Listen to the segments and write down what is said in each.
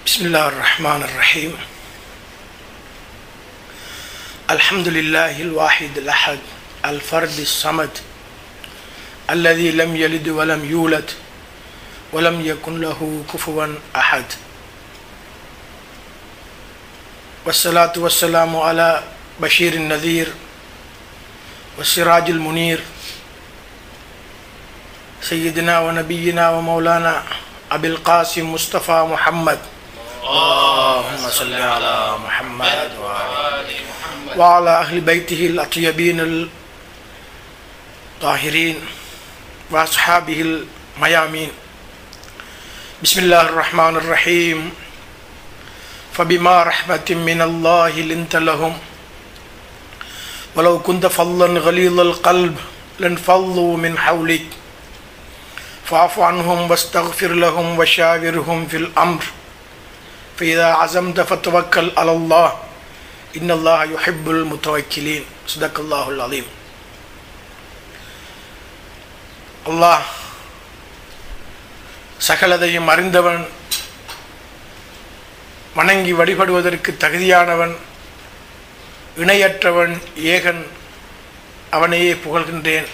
بسم الله الرحمن الرحيم الحمد لله الواحد الأحد الفرد الصمد الذي لم يلد ولم يولد ولم يكن له كفوا أحد والصلاة والسلام على بشير النذير والسراج المنير سيدنا ونبينا ومولانا أبي القاسم مصطفى محمد اللهم صل على محمد وعلى وعلى أهل بيته الأطيبين الطاهرين وأصحابه الميامين بسم الله الرحمن الرحيم فبما رحمة من الله لنت لهم ولو كنت فظا غليظ القلب لانفضوا من حولك فاعف عنهم واستغفر لهم وشاورهم في الأمر فإذا عزمت فتوكل على الله إن الله يحب المتوكلين صدق الله العظيم அல்லாஹ் சகலதையும் அறிந்தவன் வணங்கி வழிபடுவதற்கு தகுதியானவன் இணையற்றவன் ஏகன் அவனையே புகழ்கின்றேன்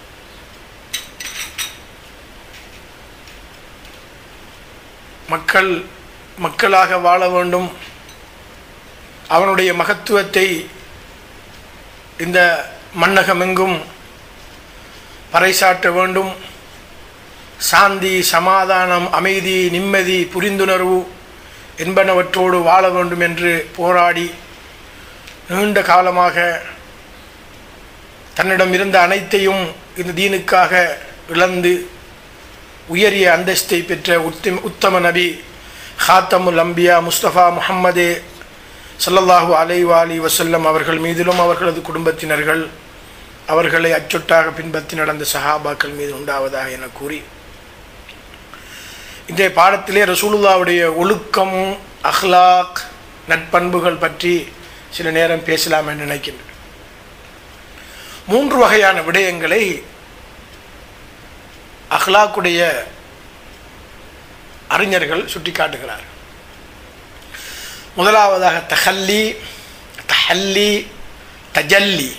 மக்கள் மக்களாக வாழ வேண்டும் அவனுடைய மகத்துவத்தை இந்த மன்னகமெங்கும் பறைசாட்ட வேண்டும் சாந்தி சமாதானம் அமைதி நிம்மதி புரிந்துணர்வு என்பனவற்றோடு வாழ வேண்டும் என்று போராடி நீண்ட காலமாக தன்னிடம் இருந்த அனைத்தையும் இந்த தீனுக்காக இழந்து உயரிய அந்தஸ்தை பெற்ற உத்தம உத்தம நபி ஹாத்தமுல் அம்பியா முஸ்தபா முஹம்மதே சல்லல்லாஹு அலை வாலி வசல்லம் அவர்கள் மீதிலும் அவர்களது குடும்பத்தினர்கள் அவர்களை அச்சொட்டாக பின்பற்றி நடந்த சஹாபாக்கள் மீது உண்டாவதாக என கூறி இன்றைய பாடத்திலே ரசூலுல்லாவுடைய ஒழுக்கம் அஹ்லாக் நட்பண்புகள் பற்றி சில நேரம் பேசலாம் என்று நினைக்கின்றேன் மூன்று வகையான விடயங்களை அஹ்லாக்குடைய அறிஞர்கள் சுட்டிக்காட்டுகிறார் முதலாவதாக தஹல்லி தஹல்லி தஜல்லி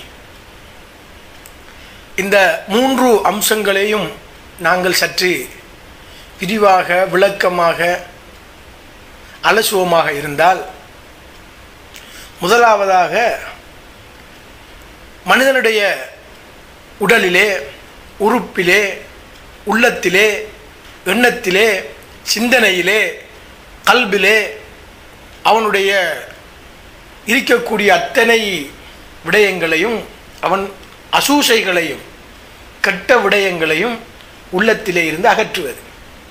இந்த மூன்று அம்சங்களையும் நாங்கள் சற்று விரிவாக விளக்கமாக அலசுவமாக இருந்தால் முதலாவதாக மனிதனுடைய உடலிலே உறுப்பிலே உள்ளத்திலே எண்ணத்திலே சிந்தனையிலே கல்பிலே அவனுடைய இருக்கக்கூடிய அத்தனை விடயங்களையும் அவன் அசூசைகளையும் கெட்ட விடயங்களையும் உள்ளத்திலே இருந்து அகற்றுவது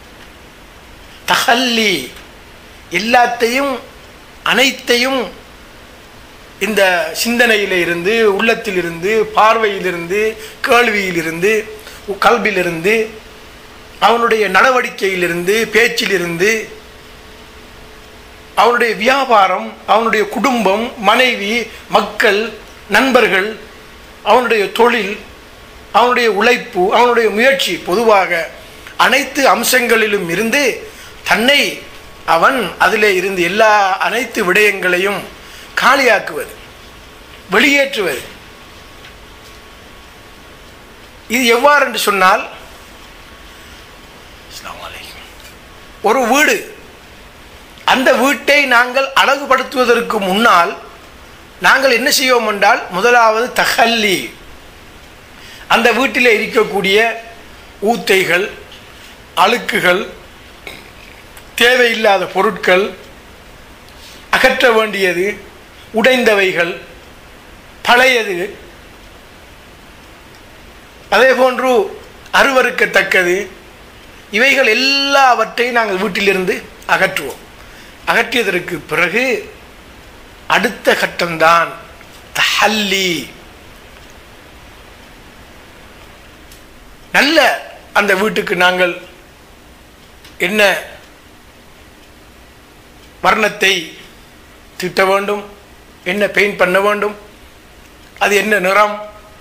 தகல்லி எல்லாத்தையும் அனைத்தையும் இந்த சிந்தனையில இருந்து உள்ளத்திலிருந்து பார்வையிலிருந்து கேள்வியிலிருந்து கல்வியிலிருந்து அவனுடைய நடவடிக்கையிலிருந்து பேச்சிலிருந்து அவனுடைய வியாபாரம் அவனுடைய குடும்பம் மனைவி மக்கள் நண்பர்கள் அவனுடைய தொழில் அவனுடைய உழைப்பு அவனுடைய முயற்சி பொதுவாக அனைத்து அம்சங்களிலும் இருந்து தன்னை அவன் அதிலே இருந்து எல்லா அனைத்து விடயங்களையும் காலியாக்குவது வெளியேற்றுவது இது எவ்வாறு என்று சொன்னால் ஒரு வீடு அந்த வீட்டை நாங்கள் அழகுபடுத்துவதற்கு முன்னால் நாங்கள் என்ன செய்வோம் என்றால் முதலாவது தகல்லி அந்த வீட்டில் இருக்கக்கூடிய ஊத்தைகள் அழுக்குகள் தேவையில்லாத பொருட்கள் அகற்ற வேண்டியது உடைந்தவைகள் பழையது அதே போன்று அருவறுக்கத்தக்கது இவைகள் எல்லாவற்றையும் நாங்கள் வீட்டிலிருந்து அகற்றுவோம் அகற்றியதற்கு பிறகு அடுத்த கட்டம்தான் தஹல்லி நல்ல அந்த வீட்டுக்கு நாங்கள் என்ன வர்ணத்தை திட்ட வேண்டும் என்ன பெயிண்ட் பண்ண வேண்டும் அது என்ன நிறம்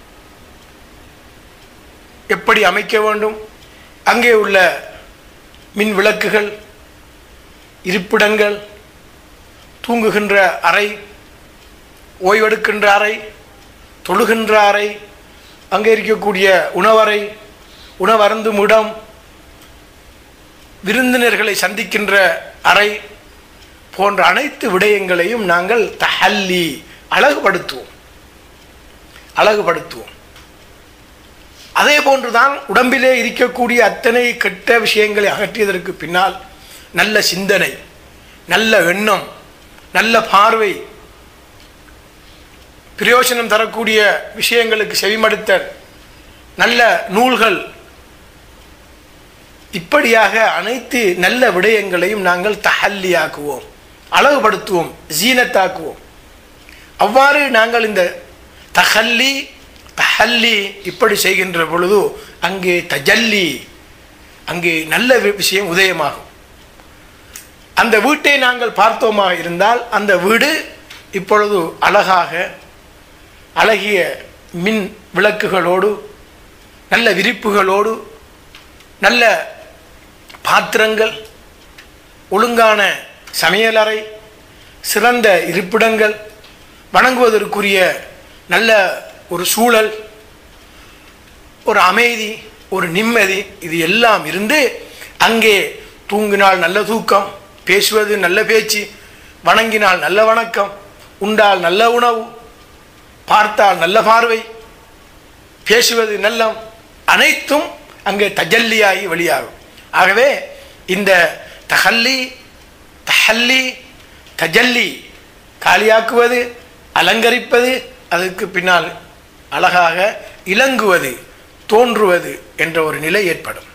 எப்படி அமைக்க வேண்டும் அங்கே உள்ள மின் விளக்குகள் இருப்பிடங்கள் தூங்குகின்ற அறை ஓய்வெடுக்கின்ற அறை தொழுகின்ற அறை அங்கே இருக்கக்கூடிய உணவறை உணவருந்தும் இடம் விருந்தினர்களை சந்திக்கின்ற அறை போன்ற அனைத்து விடயங்களையும் நாங்கள் தஹல்லி அழகுபடுத்துவோம் அழகுபடுத்துவோம் அதே போன்றுதான் உடம்பிலே இருக்கக்கூடிய அத்தனை கெட்ட விஷயங்களை அகற்றியதற்கு பின்னால் நல்ல சிந்தனை நல்ல எண்ணம் நல்ல பார்வை பிரயோஜனம் தரக்கூடிய விஷயங்களுக்கு செவிமடுத்தல் நல்ல நூல்கள் இப்படியாக அனைத்து நல்ல விடயங்களையும் நாங்கள் தஹல்லியாக்குவோம் அழகுபடுத்துவோம் ஜீனத்தாக்குவோம் அவ்வாறு நாங்கள் இந்த தஹல்லி தஹல்லி இப்படி செய்கின்ற பொழுது அங்கே தஜல்லி அங்கே நல்ல வி- விஷயம் உதயமாகும் அந்த வீட்டை நாங்கள் பார்த்தோமாக இருந்தால் அந்த வீடு இப்பொழுது அழகாக அழகிய மின் விளக்குகளோடு நல்ல விரிப்புகளோடு நல்ல பாத்திரங்கள் ஒழுங்கான சமையலறை சிறந்த இருப்பிடங்கள் வணங்குவதற்குரிய நல்ல ஒரு சூழல் ஒரு அமைதி ஒரு நிம்மதி இது எல்லாம் இருந்து அங்கே தூங்கினால் நல்ல தூக்கம் பேசுவது நல்ல பேச்சு வணங்கினால் நல்ல வணக்கம் உண்டால் நல்ல உணவு பார்த்தால் நல்ல பார்வை பேசுவது நல்லம் அனைத்தும் அங்கே தஜல்லியாகி வெளியாகும் ஆகவே இந்த தஹல்லி தஹல்லி தஜல்லி காலியாக்குவது அலங்கரிப்பது அதுக்கு பின்னால் அழகாக இலங்குவது தோன்றுவது என்ற ஒரு நிலை ஏற்படும்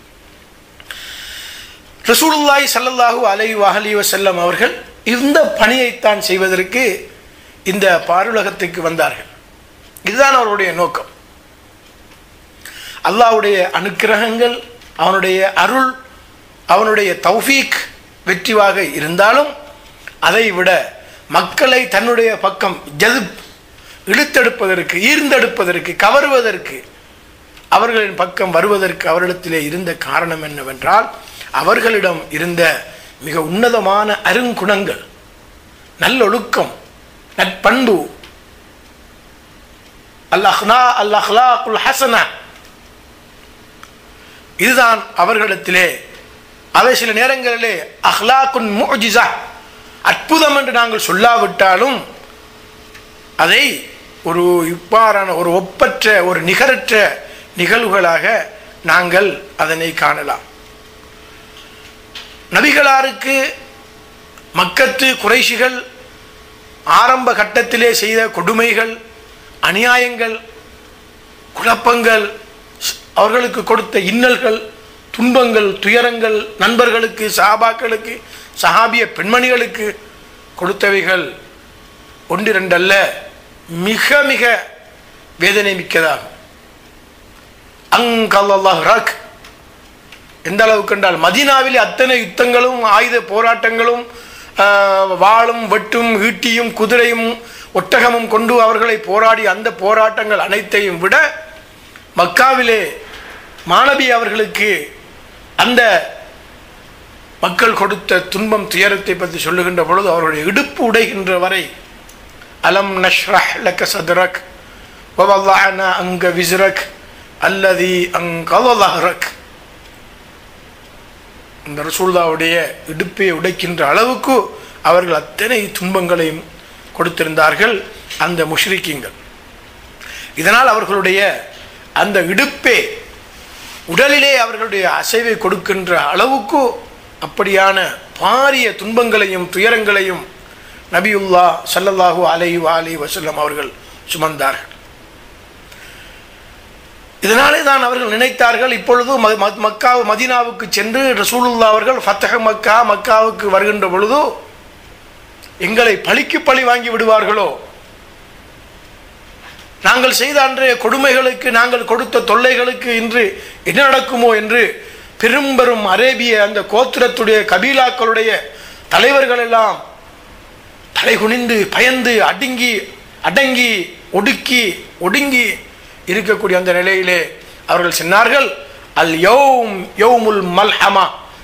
ரசூலுல்லாஹி ஸல்லல்லாஹு அலைஹி வஹலி வஸல்லம் அவர்கள் இந்த பணியைத்தான் செய்வதற்கு இந்த பாருலகத்துக்கு வந்தார்கள் இதுதான் அவருடைய நோக்கம் அல்லாஹ்வுடைய அனுக்கிரகங்கள் அவனுடைய அருள் அவனுடைய தௌஃபீக் வெற்றிவாக இருந்தாலும் அதை விட மக்களை தன்னுடைய பக்கம் ஜதுப் இழுத்தெடுப்பதற்கு ஈர்ந்தெடுப்பதற்கு கவருவதற்கு அவர்களின் பக்கம் வருவதற்கு அவரிடத்திலே இருந்த காரணம் என்னவென்றால் அவர்களிடம் இருந்த மிக உன்னதமான அருங்குணங்கள் நல்லொழுக்கம் நற்பண்பு அல் அஹ்னா அல் அஹ்லாக்குல் ஹசனா இதுதான் அவர்களிடத்திலே அவை சில நேரங்களிலே அஹ்லாக்குன் முஜிசா அற்புதம் என்று நாங்கள் சொல்லாவிட்டாலும் அதை ஒரு இவ்வாறான ஒரு ஒப்பற்ற ஒரு நிகரற்ற நிகழ்வுகளாக நாங்கள் அதனை காணலாம் நபிகளாருக்கு மக்கத்து குறைஷிகள் ஆரம்ப கட்டத்திலே செய்த கொடுமைகள் அநியாயங்கள் குழப்பங்கள் ஸ்- அவர்களுக்கு கொடுத்த இன்னல்கள் துன்பங்கள் துயரங்கள் நண்பர்களுக்கு சஹாபாக்களுக்கு சஹாபிய பெண்மணிகளுக்கு கொடுத்தவைகள் ஒன்றிரண்டல்ல மிக மிக வேதனை மிக்கதாகும் அங்கல்லாஹ் ரக் எந்த அளவுக்கு என்றால் மதீனாவிலே அத்தனை யுத்தங்களும் ஆயுத போராட்டங்களும் ஆஹ், வாளும் வெட்டும் ஈட்டியும் குதிரையும் ஒட்டகமும் கொண்டு அவர்களை போராடி அந்த போராட்டங்கள் அனைத்தையும் விட மக்காவிலே மாணவி அவர்களுக்கு அந்த மக்கள் கொடுத்த துன்பம் துயரத்தை பற்றி சொல்லுகின்ற பொழுது அவர்களுடைய இடுப்பு உடைகின்ற வரை அலம் நஷ்ரஹ் லக்க சதுரக் வவல்லானா அங்க விஸ்ரக் அல்லதி அங்கலஹரக் இந்த ரசூல்லாவுடைய இடுப்பை உடைக்கின்ற அளவுக்கு அவர்கள் அத்தனை துன்பங்களையும் கொடுத்திருந்தார்கள் அந்த முஷ்ரிக்கிங்கள் இதனால் அவர்களுடைய அந்த இடுப்பே உடலிலே அவர்களுடைய அசைவை கொடுக்கின்ற அளவுக்கு அப்படியான பாரிய துன்பங்களையும் துயரங்களையும் நபியுல்லா ஸல்லல்லாஹு அலைஹி அலி வஸல்லம் அவர்கள் சுமந்தார்கள் இதனாலே தான் அவர்கள் நினைத்தார்கள் இப்பொழுது ம- ம- மக்கா மதீனாவுக்கு சென்று ரசூலுல்லா அவர்கள் ஃபத்தஹ மக்கா மக்காவுக்கு வருகின்ற பொழுது எங்களை பழிக்கு பழி வாங்கி விடுவார்களோ நாங்கள் செய்த அன்றைய கொடுமைகளுக்கு நாங்கள் கொடுத்த தொல்லைகளுக்கு இன்று என்ன நடக்குமோ என்று பெரும் பெரும் அரேபிய அந்த கோத்திரத்துடைய கபீலாக்களுடைய தலைவர்கள் எல்லாம் தலைகுனிந்து பயந்து அடுங்கி அடங்கி ஒடுக்கி ஒடுங்கி இருக்கக்கூடிய அந்த நிலையிலே அவர்கள் சொன்னார்கள் அல் யௌம் யௌமுல் மல்ஹமா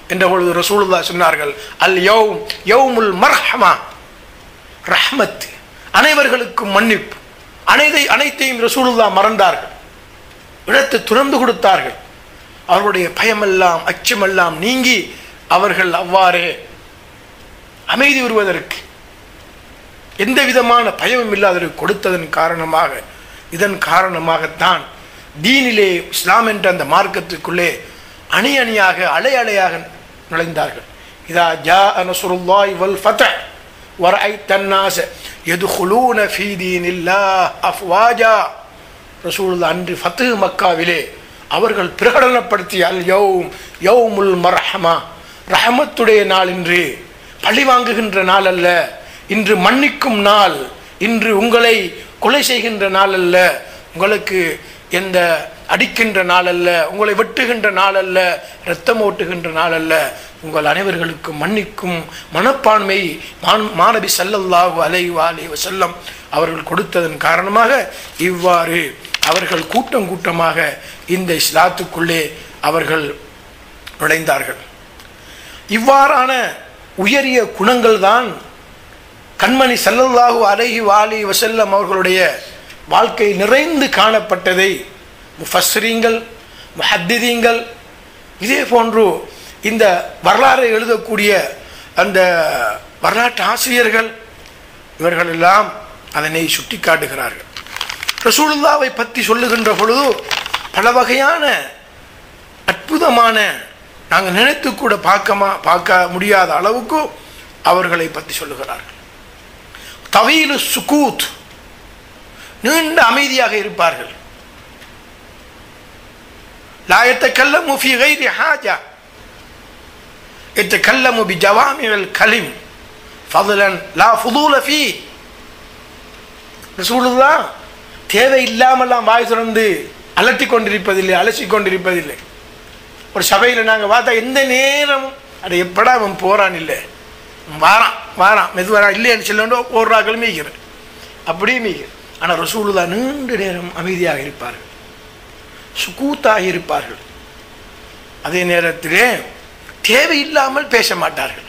என்ற பொழுது ரசூலுல்லா சொன்னார்கள் அல் யௌம் யௌமுல் மர்ஹமா ரஹ்மத் அனைவர்களுக்கும் மன்னிப்பு அனைத்தை அனைத்தையும் ரசூலுல்லா மறந்தார்கள் இடத்தை துறந்து கொடுத்தார்கள் அவர்களுடைய பயமெல்லாம் அச்சமெல்லாம் நீங்கி அவர்கள் அவ்வாறே அமைதி வருவதற்கு எந்த விதமான பயமும் இல்லாததற்கு கொடுத்ததன் காரணமாக இதன் காரணமாகத்தான் தீனிலே இஸ்லாம் என்ற அந்த மார்க்கத்துக்குள்ளே அணி அணியாக அலை அலையாக நுழைந்தார்கள் இதா ஜா நசுருல்லாய் வல் ஃபத ورأيت الناس يدخلون في دين الله أفواجا ரசூல் அன்று ஃபத்து மக்காவிலே அவர்கள் பிரகடனப்படுத்திய அல் யௌம் யௌமுல் மர்ஹமா ரஹமத்துடைய நாள் இன்று பழி வாங்குகின்ற நாள் அல்ல இன்று மன்னிக்கும் நாள் இன்று உங்களை கொலை செய்கின்ற நாள் அல்ல உங்களுக்கு எந்த அடிக்கின்ற நாள் அல்ல உங்களை வெட்டுகின்ற நாள் அல்ல இரத்தம் ஓட்டுகின்ற நாள் அல்ல உங்கள் அனைவர்களுக்கும் மன்னிக்கும் மனப்பான்மை மான்- மாணவி சல்லல்லாஹு அலைஹி அலைஹி வஸல்லம் அவர்கள் கொடுத்ததன் காரணமாக இவ்வாறு அவர்கள் கூட்டம் கூட்டமாக இந்த இஸ்லாத்துக்குள்ளே அவர்கள் நுழைந்தார்கள் இவ்வாறான உயரிய குணங்கள் தான் கண்மணி சல்லல்லாஹு அலைஹி வாலி வசல்லம் அவர்களுடைய வாழ்க்கை நிறைந்து காணப்பட்டதை முஃபஸ்ரீங்கள் முஹத்திதீங்கள் இதே போன்று இந்த வரலாறை எழுதக்கூடிய அந்த வரலாற்று ஆசிரியர்கள் இவர்கள் எல்லாம் அதனை சுட்டிக்காட்டுகிறார்கள் ரசூலுல்லாவை பற்றி சொல்லுகின்ற பொழுது பல வகையான அற்புதமான நாங்கள் நினைத்து கூட பார்க்கமா பார்க்க முடியாத அளவுக்கு அவர்களை பற்றி சொல்லுகிறார்கள் தவீலு சுகூத் நீண்ட அமைதியாக இருப்பார்கள் லா يتكلم في غير حاجة يتكلم بجوامع الكلم فضلا لا فضول فيه ரசூலுல்லா தேவை இல்லாமல்லாம் வாய் திறந்து அலட்டி கொண்டிருப்பதில்லை அலசி கொண்டிருப்பதில்லை ஒரு சபையில் நாங்கள் பார்த்தா எந்த நேரமும் அட எப்படா அவன் போறான் இல்லை வாரான் வாரான் மெது வரான் இல்லைன்னு சொல்ல ஒரு ராக்கள் மீக்கிறேன் அப்படியே மீக்கிறேன் ஆனால் ரசூலுல்லா நீண்ட நேரம் அமைதியாக இருப்பார்கள் சுக்கூத்தாக இருப்பார்கள் அதே நேரத்திலே தேவையில்லாமல் பேச மாட்டார்கள்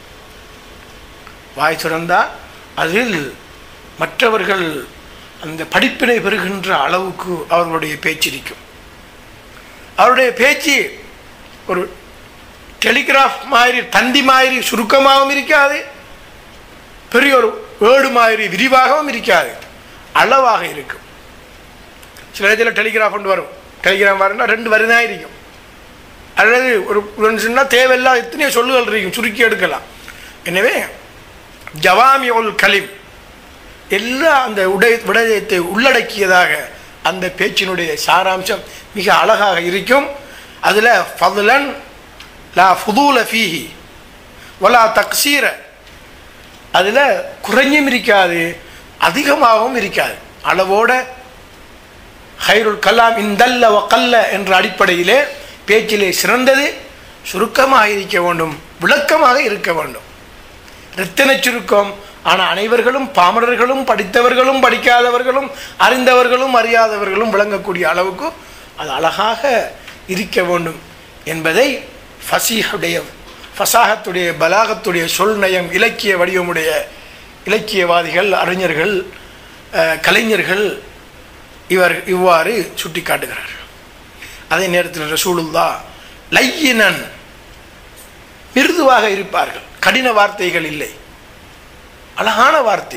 வாய் திறந்தால் அதில் மற்றவர்கள் அந்த படிப்பினை பெறுகின்ற அளவுக்கு அவர்களுடைய பேச்சு இருக்கும் அவருடைய பேச்சு ஒரு டெலிகிராஃப் மாதிரி தந்தி மாதிரி சுருக்கமாகவும் இருக்காது பெரிய ஒரு வேர்டு மாதிரி விரிவாகவும் இருக்காது அளவாக இருக்கும் சில இடத்துல டெலிகிராஃப் கொண்டு வரும் டெலிகிராம் வரணும்னா ரெண்டு வரி தான் இருக்கும் அல்லது ஒரு சொன்னால் தேவையில்லாத எத்தனையோ சொல்லுகள் இருக்கும் சுருக்கி எடுக்கலாம் எனவே ஜவாமியுல் கலிம் எல்லா அந்த உடை விடயத்தை உள்ளடக்கியதாக அந்த பேச்சினுடைய சாராம்சம் மிக அழகாக இருக்கும் அதில் ஃபதுலன் லா ஃபுதூல ஃபீஹி வலா தக்சீர அதில் குறைஞ்சும் இருக்காது அதிகமாகவும் இருக்காது அளவோட ஹைருல் கலாம் இந்தல்ல வக்கல்ல என்ற அடிப்படையிலே பேச்சிலே சிறந்தது சுருக்கமாக இருக்க வேண்டும் விளக்கமாக இருக்க வேண்டும் ரத்தின சுருக்கம் ஆனால் அனைவர்களும் பாமரர்களும் படித்தவர்களும் படிக்காதவர்களும் அறிந்தவர்களும் அறியாதவர்களும் விளங்கக்கூடிய அளவுக்கு அது அழகாக இருக்க வேண்டும் என்பதை ஃபசீஹுடைய ஃபசாகத்துடைய பலாகத்துடைய சொல் நயம் இலக்கிய வடிவமுடைய இலக்கியவாதிகள் அறிஞர்கள் அஹ், கலைஞர்கள் இவர் இவ்வாறு சுட்டி காட்டுகிறார் அதே நேரத்தில் ரசூலுல்லா லையினன் மிருதுவாக இருப்பார்கள் கடின வார்த்தைகள் இல்லை அழகான வார்த்தை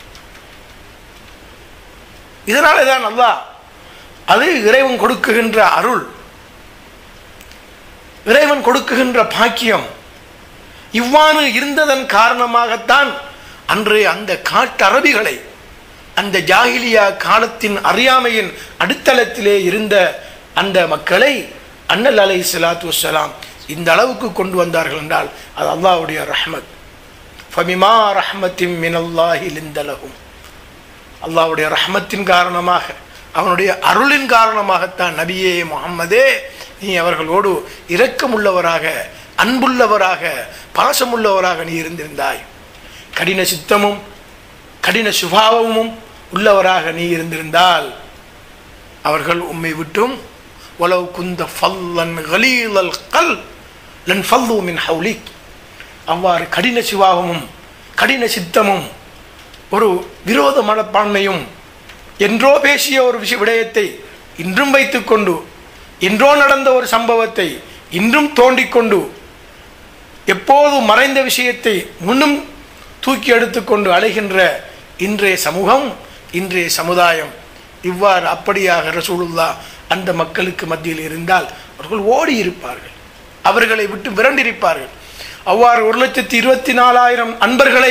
இதனால தான் அல்லாஹ் அது இறைவன் கொடுக்குகின்ற அருள் இறைவன் கொடுக்குகின்ற பாக்கியம் இவ்வாறு இருந்ததன் காரணமாகத்தான் அன்று அந்த காட்டரபிகளை அந்த ஜாகிலியா காலத்தின் அறியாமையின் அடித்தளத்திலே இருந்த அந்த மக்களை அண்ணல் அலை சலாத்து வசலாம் இந்த அளவுக்கு கொண்டு வந்தார்கள் என்றால் அது அல்லாஹ்வுடைய ரஹ்மத் ஃபமிமா ரஹ்மத்தின் மினல்லாஹி லிந்தலகும் அல்லாஹ்வுடைய ரஹ்மத்தின் காரணமாக அவனுடைய அருளின் காரணமாகத்தான் நபியே முகம்மதே நீ அவர்களோடு இரக்கமுள்ளவராக அன்புள்ளவராக பாசமுள்ளவராக நீ இருந்திருந்தாய் கடின சித்தமும் கடின சுபாவமும் உள்ளவராக நீ இருந்திருந்தால் அவர்கள் உம்மை விட்டும் உலவு குந்த ஃபல்லன் கலீலல் கல் லன் ஃபல்லு மின் ஹவுலிக் அவ்வாறு கடின சிவாகமும் கடின சித்தமும் ஒரு விரோத மனப்பான்மையும் என்றோ பேசிய ஒரு விஷய விடயத்தை இன்றும் வைத்துக்கொண்டு என்றோ நடந்த ஒரு சம்பவத்தை இன்றும் தோண்டிக்கொண்டு எப்போதும் மறைந்த விஷயத்தை முன்னும் தூக்கி எடுத்துக்கொண்டு அலைகின்ற இன்றைய சமூகம் இன்றைய சமுதாயம் இவ்வாறு அப்படியாக ரசூலுல்லா அந்த மக்களுக்கு மத்தியில் இருந்தால் அவர்கள் ஓடி இருப்பார்கள் அவர்களை விட்டு விரண்டிருப்பார்கள் அவ்வாறு ஒரு லட்சத்தி இருபத்தி நாலாயிரம் அன்பர்களை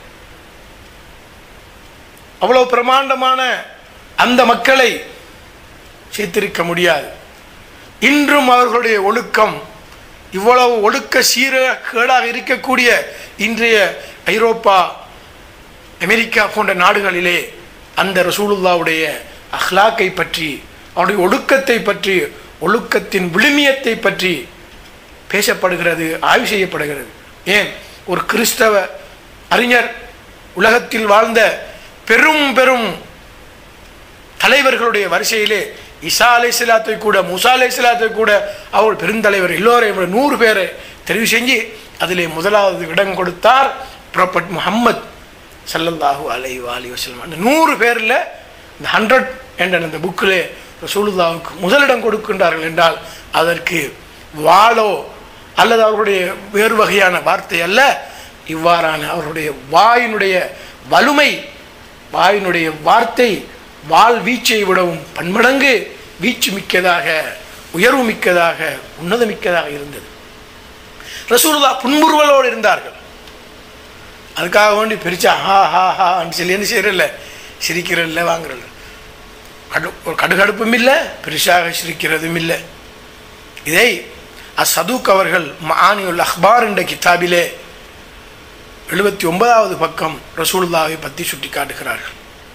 அவ்வளவு பிரமாண்டமான அந்த மக்களை சேர்த்திருக்க முடியாது இன்றும் அவர்களுடைய ஒழுக்கம் இவ்வளவு ஒழுக்க சீர கேடாக இருக்கக்கூடிய இன்றைய ஐரோப்பா அமெரிக்கா போன்ற நாடுகளிலே அந்த ரசூலுல்லாவுடைய அஹ்லாக்கை பற்றி அவருடைய ஒழுக்கத்தை பற்றி ஒழுக்கத்தின் விழுமியத்தை பற்றி பேசப்படுகிறது ஆய்வு செய்யப்படுகிறது ஏன் ஒரு கிறிஸ்தவ அறிஞர் உலகத்தில் வாழ்ந்த பெரும் பெரும் தலைவர்களுடைய வரிசையிலே இசா அலை சிலாத்தை கூட முசா அலை சிலாத்தை கூட அவர் பெருந்தலைவர் எல்லோரையும் விட நூறு பேரை தெரிவு செஞ்சு அதிலே முதலாவது இடம் கொடுத்தார் ப்ராப்பர்ட் முஹம்மத் சல்லல்லாஹு அலை அலி வசலம் அந்த நூறு பேரில் இந்த ஹண்ட்ரட் என்ற அந்த புக்கிலே ரசூலுல்லாவுக்கு முதலிடம் கொடுக்கின்றார்கள் என்றால் அதற்கு வாளோ அல்லது அவர்களுடைய வேறு வகையான வார்த்தை அல்ல இவ்வாறான அவருடைய வாயினுடைய வலுமை வாயினுடைய வார்த்தை வாள் வீச்சை விடவும் பன்மடங்கு வீச்சு மிக்கதாக உயர்வு மிக்கதாக உன்னத மிக்கதாக இருந்தது ரசூலுல்லா புன்முறுவலோடு இருந்தார்கள் அதுக்காக வேண்டி பிரிச்சா ஹா ஹா ஹான்னு சொல்லி என்ன செய்யறதில்ல சிரிக்கிறதில்ல வாங்குறதில்ல கடு ஒரு கடுகடுப்பும் இல்லை பெருசாக சிரிக்கிறதும் இல்லை இதை அசதுக் அவர்கள் மானியுல் அஹ்பார் என்ற கிதாபிலே எழுபத்தி ஒன்பதாவது பக்கம் ரசூலுல்லாவை பற்றி சுட்டி காட்டுகிறார்கள்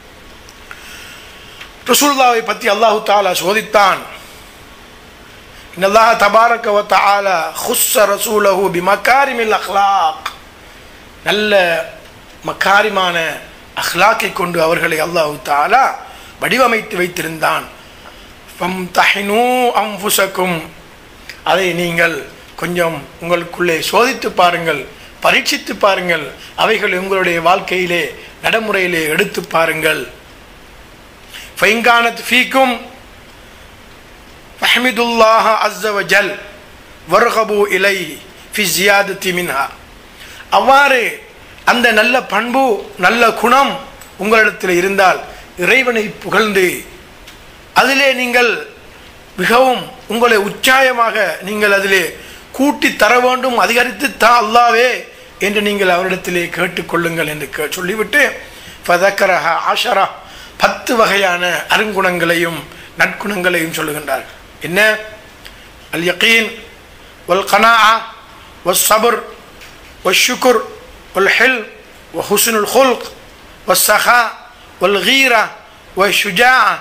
ரசூலுல்லாவை பற்றி அல்லாஹு தாலா சோதித்தான் இன்னல்லாஹ் தபாரக வ தஆலா ஹுஸ்ஸ ரசூலஹு பிமகாரிமில் அக்லாக் நல்ல மக்காரிமான அஹ்லாக்கை கொண்டு அவர்களை அல்லாஹு தாலா வடிவமைத்து வைத்திருந்தான் ஃபம் தஹினூ அம்புசக்கும் அதை நீங்கள் கொஞ்சம் உங்களுக்குள்ளே சோதித்து பாருங்கள் பரீட்சித்து பாருங்கள் அவைகள் உங்களுடைய வாழ்க்கையிலே நடைமுறையிலே எடுத்து பாருங்கள் ஃபைங்கானத் ஃபீக்கும் ஃபஹமிதுல்லாஹ அஸ்ஸ வஜல் வர்கபு இலை ஃபி ஜியாதத்தி மின்ஹா அவ்வாறு அந்த நல்ல பண்பு நல்ல குணம் உங்களிடத்தில் இருந்தால் இறைவனை புகழ்ந்து அதிலே நீங்கள் மிகவும் உங்களை உற்சாயமாக நீங்கள் அதிலே கூட்டி தர வேண்டும் அதிகரித்து தா அல்லாவே என்று நீங்கள் அவரிடத்திலே கேட்டுக்கொள்ளுங்கள் என்று கே சொல்லிவிட்டு ஃபதக்கரஹ ஆஷரா பத்து வகையான அருங்குணங்களையும் நற்குணங்களையும் சொல்லுகின்றார் என்ன அல் யகீன் வல் கனா வல் சபுர் والشكر والحلم وحسن الخلق والسخاء والغيرة والشجاعة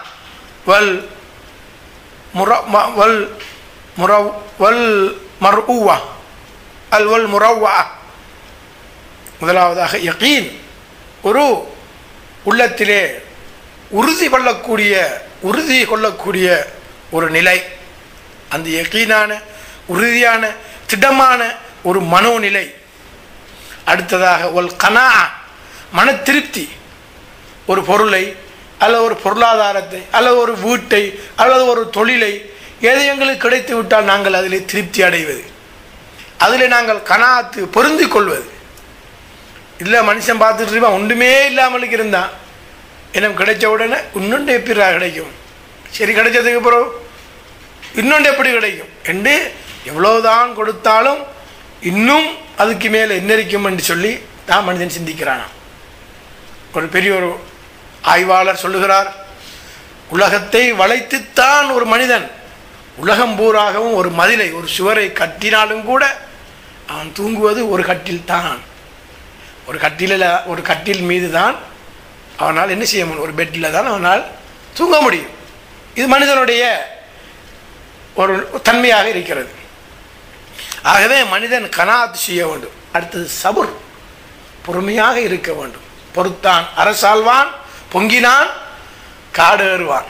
والمر... والمرو... والمرؤوة والمروعة முதலாவதாக யகீன் ஒரு உள்ளத்திலே உறுதி கொள்ளக்கூடிய உறுதி கொள்ளக்கூடிய ஒரு நிலை அந்த யகீனான உறுதியான திடமான ஒரு மனோநிலை அடுத்ததாக ஒல் கனா மன திருப்தி ஒரு பொருளை அல்லது ஒரு பொருளாதாரத்தை அல்லது ஒரு வீட்டை அல்லது ஒரு தொழிலை எது எங்களுக்கு கிடைத்து விட்டால் நாங்கள் அதில் திருப்தி அடைவது அதில் நாங்கள் கனாத்து பொருந்தி கொள்வது இல்லை மனுஷன் பார்த்துட்டு இருப்பான் ஒன்றுமே இல்லாமலுக்கு இருந்தான் எனக்கு கிடைச்ச உடனே இன்னொன்று எப்படிரா கிடைக்கும் சரி கிடைச்சதுக்கு அப்புறம் இன்னொன்று எப்படி கிடைக்கும் என்று எவ்வளவுதான் கொடுத்தாலும் இன்னும் அதுக்கு மேலே என்ன இருக்கும் என்று சொல்லி தான் மனிதன் சிந்திக்கிறானாம் ஒரு பெரிய ஒரு ஆய்வாளர் சொல்லுகிறார் உலகத்தை வளைத்துத்தான் ஒரு மனிதன் உலகம் பூராகவும் ஒரு மதிலை ஒரு சுவரை கட்டினாலும் கூட அவன் தூங்குவது ஒரு கட்டில் தான் ஒரு கட்டிலில் ஒரு கட்டில் மீது தான் அவனால் என்ன செய்ய முடியும் ஒரு பெட்டில் தான் அவனால் தூங்க முடியும் இது மனிதனுடைய ஒரு தன்மையாக இருக்கிறது ஆகவே மனிதன் கனாத் செய்ய வேண்டும் அடுத்தது சபுர் பொறுமையாக இருக்க வேண்டும் பொறுத்தான் அரசாழ்வான் பொங்கினான் காடு ஏறுவான்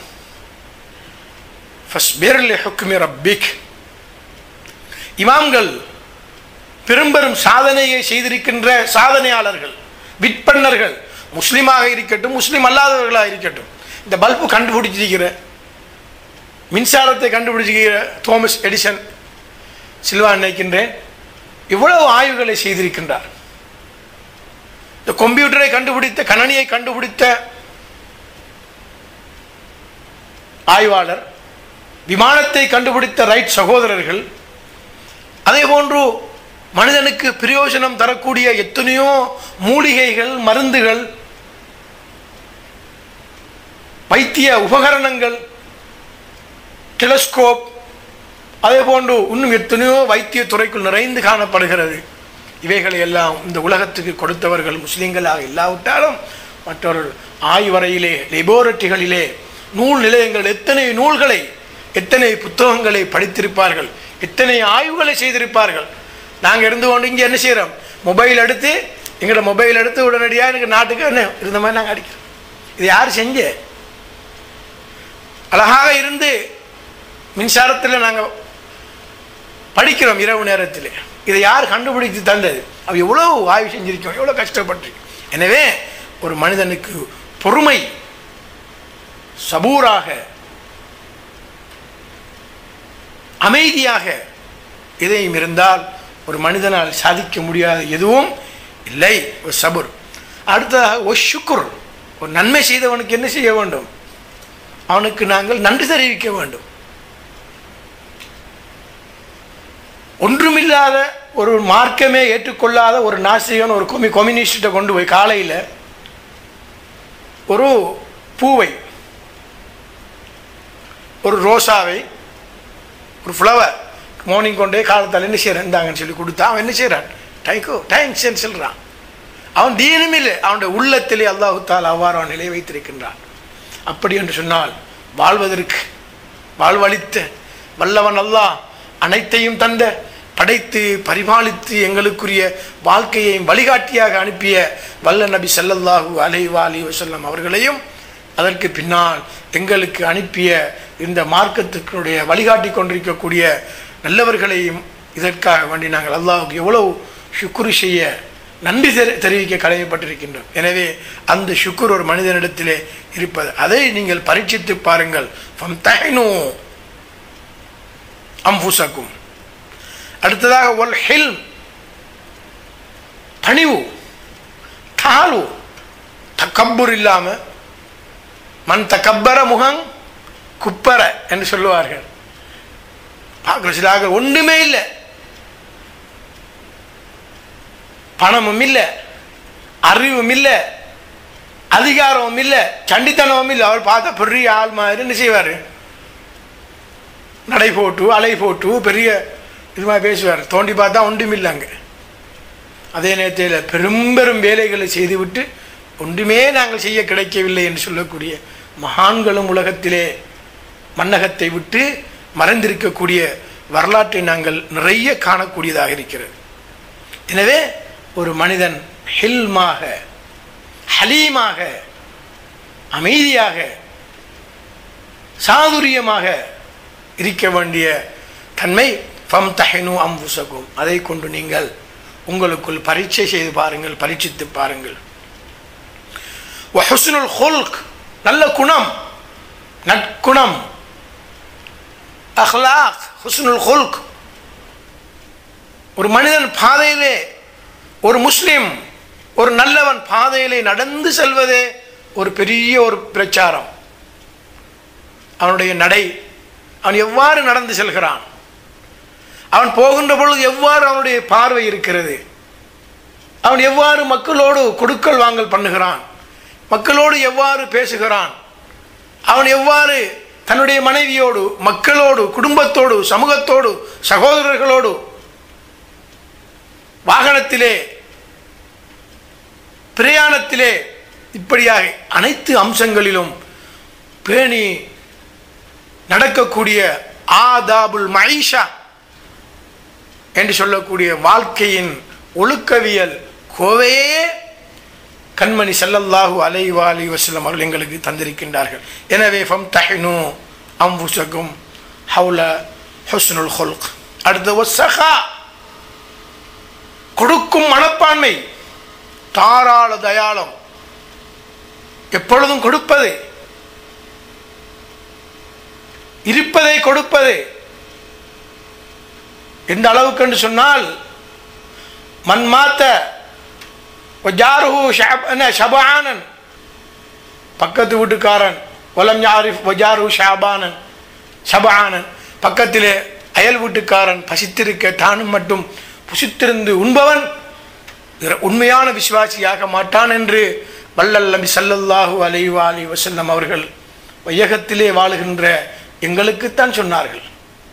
ஃபஸ்பிர்லி ஹுக்மி ரப்பிக் இமாம்கள் பெரும்பெரும் சாதனையை செய்திருக்கின்ற சாதனையாளர்கள் விற்பன்னர்கள் முஸ்லீமாக இருக்கட்டும் முஸ்லீம் அல்லாதவர்களாக இருக்கட்டும் இந்த பல்பு கண்டுபிடிச்சிருக்கிற மின்சாரத்தை கண்டுபிடிச்சிருக்கிற தோமஸ் எடிசன் சில்வா நினைக்கின்றேன் இவ்வளவு ஆய்வுகளை செய்திருக்கின்றார் இந்த கம்ப்யூட்டரை கண்டுபிடித்த கணனியை கண்டுபிடித்த ஆய்வாளர் விமானத்தை கண்டுபிடித்த ரைட் சகோதரர்கள் அதே போன்று மனிதனுக்கு பிரயோஜனம் தரக்கூடிய எத்தனையோ மூலிகைகள் மருந்துகள் வைத்திய உபகரணங்கள் டெலஸ்கோப் அதே போன்று இன்னும் எத்தனையோ வைத்திய துறைக்குள் நிறைந்து காணப்படுகிறது இவைகளை எல்லாம் இந்த உலகத்துக்கு கொடுத்தவர்கள் முஸ்லீம்களாக இல்லாவிட்டாலும் மற்றவர்கள் ஆய்வறையிலே லெபோரட்டரிகளிலே நூல் நிலையங்கள் எத்தனை நூல்களை எத்தனை புத்தகங்களை படித்திருப்பார்கள் எத்தனை ஆய்வுகளை செய்திருப்பார்கள் நாங்கள் இருந்து கொண்டு இங்கே என்ன செய்கிறோம் மொபைல் எடுத்து எங்களோட மொபைல் எடுத்து உடனடியாக எனக்கு நாட்டுக்கு என்ன இருந்த மாதிரி நாங்கள் அடிக்கிறோம் இது யார் செஞ்ச அழகாக இருந்து மின்சாரத்தில் நாங்கள் படிக்கிறோம் இரவு நேரத்தில் இதை யார் கண்டுபிடித்து தந்தது அவ எவ்வளோ ஆய்வு செஞ்சிருக்கோம் எவ்வளோ கஷ்டப்பட்டிருக்கோம் எனவே ஒரு மனிதனுக்கு பொறுமை சபூராக அமைதியாக இதையும் இருந்தால் ஒரு மனிதனால் சாதிக்க முடியாத எதுவும் இல்லை ஒரு சபுர் அடுத்ததாக ஒரு சுக்குர் ஒரு நன்மை செய்தவனுக்கு என்ன செய்ய வேண்டும் அவனுக்கு நாங்கள் நன்றி தெரிவிக்க வேண்டும் ஒன்றுமில்லாத ஒரு மார்க்கமே ஏற்றுக்கொள்ளாத ஒரு நாசிகன் ஒரு கொமி கம்யூனிஸ்ட்டை கொண்டு போய் காலையில் ஒரு பூவை ஒரு ரோசாவை ஒரு ஃப்ளவர் மார்னிங் கொண்டே காலத்தால் என்ன செய்கிறேன் இந்தாங்கன்னு சொல்லி கொடுத்தா அவன் என்ன செய்கிறான் டைக்கோ தேங்க்ஸ்ன்னு சொல்கிறான் அவன் தீனும் இல்லை அவனுடைய உள்ளத்திலே அல்லாஹுத்தால் அவ்வாறு அவன் நிலை வைத்திருக்கின்றான் அப்படி என்று சொன்னால் வாழ்வதற்கு வாழ்வழித்த வல்லவன் அல்லாஹ் அனைத்தையும் தந்த படைத்து பரிபாலித்து எங்களுக்குரிய வாழ்க்கையை வழிகாட்டியாக அனுப்பிய வல்ல நபி ஸல்லல்லாஹு அலைஹி அலி வஸல்லம் அவர்களையும் அதற்கு பின்னால் எங்களுக்கு அனுப்பிய இந்த மார்க்கத்துக்குடைய வழிகாட்டி கொண்டிருக்கக்கூடிய நல்லவர்களையும் இதற்காக வேண்டி நாங்கள் அல்லாஹுக்கு எவ்வளவு சுக்குரு செய்ய நன்றி தெரி தெரிவிக்க கடமைப்பட்டிருக்கின்றோம் எனவே அந்த சுக்குர் ஒரு மனிதனிடத்திலே இருப்பது அதை நீங்கள் பரீட்சித்து பாருங்கள் ஃபம் தஹினு அம்புசக்கும் அடுத்ததாக ஒல் ஹில் பணிவு தாழ்வு தக்கம்புர் இல்லாமல் மண் தக்கப்பர முகம் குப்பர என்று சொல்லுவார்கள் பார்க்குற சிலாக ஒன்றுமே இல்லை பணமும் இல்லை அறிவும் இல்லை அதிகாரமும் இல்லை சண்டித்தனமும் இல்லை அவர் பார்த்த பெரிய ஆள் மாதிரி என்ன செய்வார் நடை போட்டு அலை போட்டு பெரிய இது மாதிரி பேசுவார் தோண்டி பார்த்தா ஒன்றும் இல்லை அங்கே அதே நேரத்தில் பெரும் பெரும் வேலைகளை செய்துவிட்டு ஒன்றுமே நாங்கள் செய்ய கிடைக்கவில்லை என்று சொல்லக்கூடிய மகான்களும் உலகத்திலே மன்னகத்தை விட்டு மறைந்திருக்கக்கூடிய வரலாற்றை நாங்கள் நிறைய காணக்கூடியதாக இருக்கிறது எனவே ஒரு மனிதன் ஹில்மாக ஹலீமாக அமைதியாக சாதுரியமாக இருக்க வேண்டிய தன்மை ஃபம் தஹினு அம்புசகும் அதை கொண்டு நீங்கள் உங்களுக்குள் பரீட்சை செய்து பாருங்கள் பரீட்சித்து பாருங்கள் வஹுஸ்னுல் ஹுல்க் நல்ல குணம் நற்குணம் அஹ்லாக் ஹுஸ்னுல் ஹுல்க் ஒரு மனிதன் பாதையிலே ஒரு முஸ்லிம் ஒரு நல்லவன் பாதையிலே நடந்து செல்வதே ஒரு பெரிய ஒரு பிரச்சாரம் அவனுடைய நடை அவன் எவ்வாறு நடந்து செல்கிறான் அவன் போகின்ற பொழுது எவ்வாறு அவனுடைய பார்வை இருக்கிறது அவன் எவ்வாறு மக்களோடு கொடுக்கல் வாங்கல் பண்ணுகிறான் மக்களோடு எவ்வாறு பேசுகிறான் அவன் எவ்வாறு தன்னுடைய மனைவியோடு மக்களோடு குடும்பத்தோடு சமூகத்தோடு சகோதரர்களோடு வாகனத்திலே பிரயாணத்திலே இப்படியாக அனைத்து அம்சங்களிலும் பேணி நடக்கக்கூடிய ஆதாபுல் மைஷா என்று சொல்லக்கூடிய வாழ்க்கையின் ஒழுக்கவியல் கோவையே கண்மணி செல்லல்லாஹு அலைவா அலி வசல்லம் அவர்கள் எங்களுக்கு தந்திருக்கின்றார்கள் எனவே ஃபம் தஹினு அம்புசகும் ஹவுல ஹுஸ்னுல் ஹுல்க் அடுத்து ஒசஹா கொடுக்கும் மனப்பான்மை தாராள தயாளம் எப்பொழுதும் கொடுப்பது இருப்பதை கொடுப்பது எந்த அளவுக்கு என்று சொன்னால் மன்மாத்த வஜாருஹு ஷாப் என்ன ஷபானன் பக்கத்து வீட்டுக்காரன் ஒலம் யாரிஃப் வஜாரு ஷாபானன் ஷபானன் பக்கத்திலே அயல் வீட்டுக்காரன் பசித்திருக்க தானும் மட்டும் புசித்திருந்து உண்பவன் இற- உண்மையான விசுவாசியாக மாட்டான் என்று வல்லல் நபி ஸல்லல்லாஹு அலைஹி அலி வஸல்லம் அவர்கள் வையகத்திலே வாழுகின்ற எங்களுக்குத்தான் சொன்னார்கள்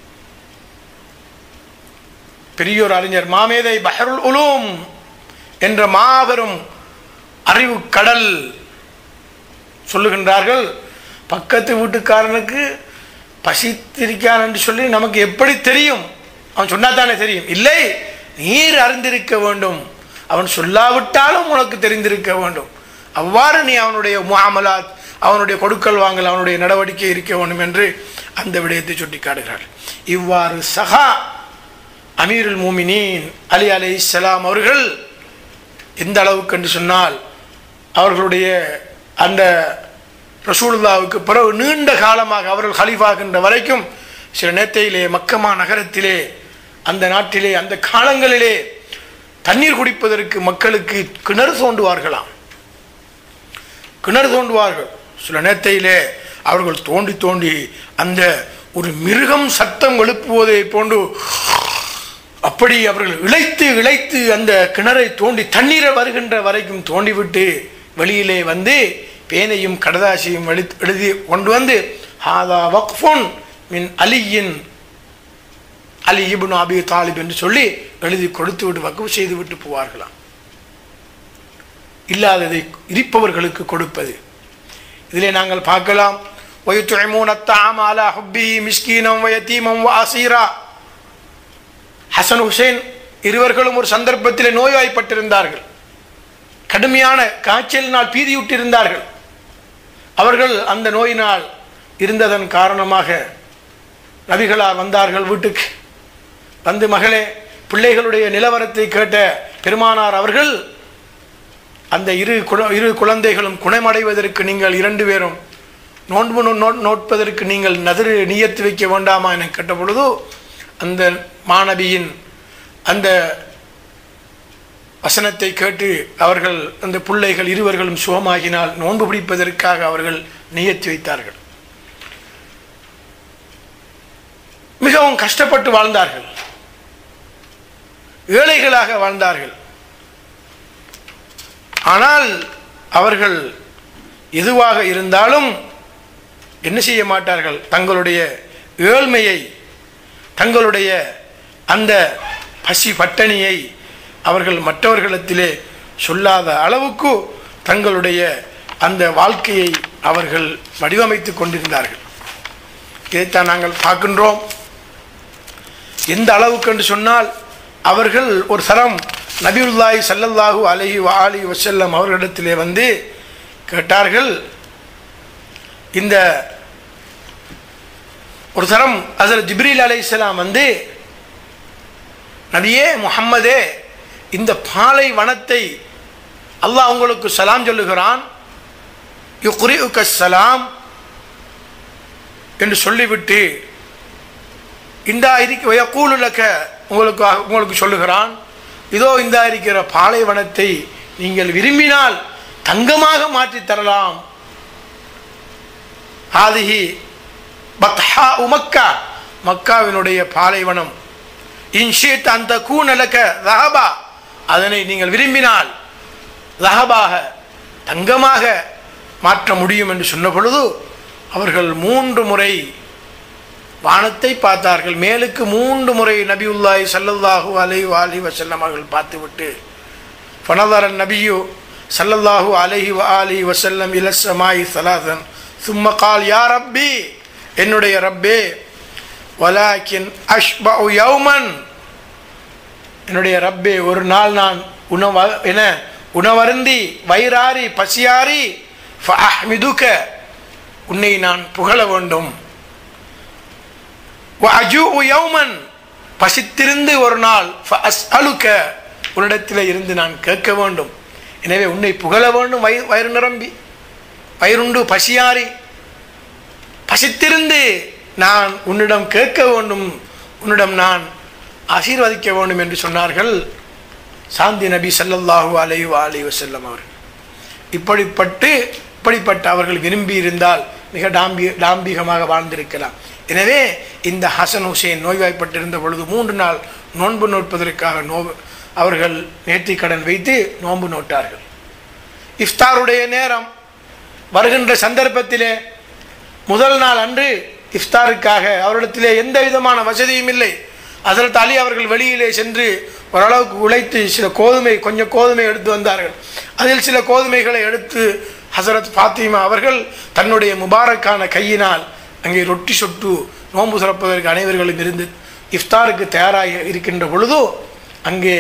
பெரியோர் அறிஞர் மாமேதை பஹருல் உலூம் என்ற மாபெரும் அறிவு கடல் சொல்லுகின்றார்கள் பக்கத்து வீட்டுக்காரனுக்கு பசித்திருக்கான் என்று சொல்லி நமக்கு எப்படி தெரியும் அவன் சொன்னாதானே தெரியும் இல்லை நீர் அறிந்திருக்க வேண்டும் அவன் சொல்லாவிட்டாலும் உனக்கு தெரிந்திருக்க வேண்டும் அவ்வாறு நீ அவனுடைய முஆமலாத் அவனுடைய கொடுக்கல் வாங்கல் அவனுடைய நடவடிக்கை இருக்க வேண்டும் என்று அந்த விடயத்தை சுட்டி காட்டுகிறார் இவ்வாறு சஹா அமீருல் மூமினீன் அலி அலை இஸ்லாம் அவர்கள் எந்த அளவுக்கு என்று சொன்னால் அவர்களுடைய அந்த ரசூலுல்லாவுக்கு பிறகு நீண்ட காலமாக அவர்கள் ஹலீஃபாகின்ற வரைக்கும் சில நேரத்திலே மக்கமா நகரத்திலே அந்த நாட்டிலே அந்த காலங்களிலே தண்ணீர் குடிப்பதற்கு மக்களுக்கு கிணறு தோண்டுவார்களாம் கிணறு தோண்டுவார்கள் சில நேரத்திலே அவர்கள் தோண்டி தோண்டி அந்த ஒரு மிருகம் சத்தம் எழுப்புவதை போன்று அப்படி அவர்கள் இழைத்து இழைத்து அந்த கிணறை தோண்டி தண்ணீரை வருகின்ற வரைக்கும் தோண்டிவிட்டு வெளியிலே வந்து பேனையும் கடதாசியும் எழுதி எழுதி கொண்டு வந்து ஹாதா வக்ஃபுன் மின் அலியின் அலி இப்னு அபி தாலிப் என்று சொல்லி எழுதி கொடுத்து விட்டு வக்குவு செய்து விட்டு போவார்களாம் இல்லாததை இருப்பவர்களுக்கு கொடுப்பது இதிலே நாங்கள் பார்க்கலாம் وَيُطْعِمُونَ الطَّعَامَ عَلَى حُبِّهِ مِسْكِينًا وَيَتِيمًا وَأَسِيرًا ஹசன் ஹுசைன் இருவர்களும் ஒரு சந்தர்ப்பத்திலே நோய்வாய்ப்பட்டிருந்தார்கள் கடுமையான காய்ச்சலினால் பீதியுற்றிருந்தார்கள் அவர்கள் அந்த நோயினால் இருந்ததன் காரணமாக நபிகளார் வந்தார்கள் வீட்டுக்கு வந்து மகளே பிள்ளைகளுடைய நிலவரத்தை கேட்ட பெருமானார் அவர்கள் அந்த இரு குல இரு குழந்தைகளும் குணமடைவதற்கு நீங்கள் இரண்டு பேரும் நோன்பு நோ- நோ- நோட்பதற்கு நீங்கள் நதிரு நியத்து வைக்க வேண்டாமா என கேட்ட பொழுது அந்த மாணவியின் அந்த வசனத்தை கேட்டு அவர்கள் அந்த பிள்ளைகள் இருவர்களும் சுகமாகினால் நோன்பு பிடிப்பதற்காக அவர்கள் நியத்து வைத்தார்கள் மிகவும் கஷ்டப்பட்டு வாழ்ந்தார்கள் ஏழைகளாக வாழ்ந்தார்கள் ஆனால் அவர்கள் எதுவாக இருந்தாலும் என்ன செய்ய மாட்டார்கள் தங்களுடைய ஏழ்மையை தங்களுடைய அந்த பசி பட்டணியை அவர்கள் மற்றவர்களிடத்திலே சொல்லாத அளவுக்கு தங்களுடைய அந்த வாழ்க்கையை அவர்கள் வடிவமைத்து கொண்டிருந்தார்கள் இதைத்தான் நாங்கள் பார்க்கின்றோம் எந்த அளவுக்கு என்று சொன்னால் அவர்கள் ஒரு தரம் நபியுல்லாஹி ஸல்லல்லாஹு அலைஹி வஆலி வஸல்லம் அவர்களிடத்திலே வந்து கேட்டார்கள் இந்த ஒரு தரம் ஹஸரத் ஜிப்ரீல் அலைஹிஸ்ஸலாம் வந்து நபியே முஹம்மதே இந்த பாலை வனத்தை அல்லாஹ் உங்களுக்கு சலாம் சொல்லுகிறான் யுக்ரிஉக சலாம் என்று சொல்லிவிட்டு இந்தா இருக்க வயக்கூலுலக்க உங்களுக்கு உங்களுக்கு சொல்லுகிறான் இதோ இந்தா இருக்கிற பாலைவனத்தை நீங்கள் விரும்பினால் தங்கமாக மாற்றித் தரலாம் ஆதிஹி பத்ஹா உமக்கா மக்காவினுடைய பாலைவனம் இன்ஷித் அந்த கூனலக்க ரஹபா அதனை நீங்கள் விரும்பினால் ரஹபாக தங்கமாக மாற்ற முடியும் என்று சொன்ன பொழுது அவர்கள் மூன்று முறை வானத்தை பார்த்தார்கள் மேலுக்கு மூன்று முறை நபியுல்லாஹி ஸல்லல்லாஹு அலைஹி வாலி வஸல்லம் அவர்கள் பார்த்துவிட்டு ஃபனதரன் நபியு ஸல்லல்லாஹு அலைஹி வஆலி வஸல்லம் இலஸ்ஸமாய் சலாசன் சும்ம கால் யா ரப்பி என்னுடைய ரப்பே வலாக்கின் அஷ்பஉ யௌமன் என்னுடைய ரப்பே ஒரு நாள் நான் உணவ என உணவருந்தி வயிறாரி பசியாரி ஃபஅஹ்மிதுக உன்னை நான் புகழ வேண்டும் வஅஜூஉ யௌமன் பசித்திருந்து ஒரு நாள் ஃபஅஸ்அலுக உன்னிடத்தில் இருந்து நான் கேட்க வேண்டும் எனவே உன்னை புகழ வேண்டும் வயிறு வயிறு நிரம்பி வயிறுண்டு பசியாறி பசித்திருந்து நான் உன்னிடம் கேட்க வேண்டும் உன்னிடம் நான் ஆசீர்வதிக்க வேண்டும் என்று சொன்னார்கள் சாந்தி நபி ஸல்லல்லாஹு அலைஹி அலைஹி வஸல்லம் அவர்கள் இப்படிப்பட்டு இப்படிப்பட்ட அவர்கள் விரும்பி இருந்தால் மிக டாம்பி டாம்பிகமாக வாழ்ந்திருக்கலாம் எனவே இந்த ஹசன் ஹுசேன் நோய்வாய்ப்பட்டிருந்த பொழுது மூன்று நாள் நோன்பு நோட்பதற்காக நோ அவர்கள் நேர்த்திக்கடன் வைத்து நோன்பு நோட்டார்கள் இஃப்தாருடைய நேரம் வருகின்ற சந்தர்ப்பத்திலே முதல் நாள் அன்று இஃப்தாருக்காக அவரிடத்திலே எந்த விதமான வசதியும் இல்லை அதற்கு அலி அவர்கள் வெளியிலே சென்று ஓரளவுக்கு உழைத்து சில கோதுமை கொஞ்சம் கோதுமை எடுத்து வந்தார்கள் அதில் சில கோதுமைகளை எடுத்து ஹசரத் ஃபாத்திமா அவர்கள் தன்னுடைய முபாரக்கான கையினால் அங்கே ரொட்டி சொட்டு நோன்பு சுரப்பதற்கு அனைவர்களும் இருந்து இஃப்தாருக்கு தயாராக இருக்கின்ற பொழுதோ அங்கே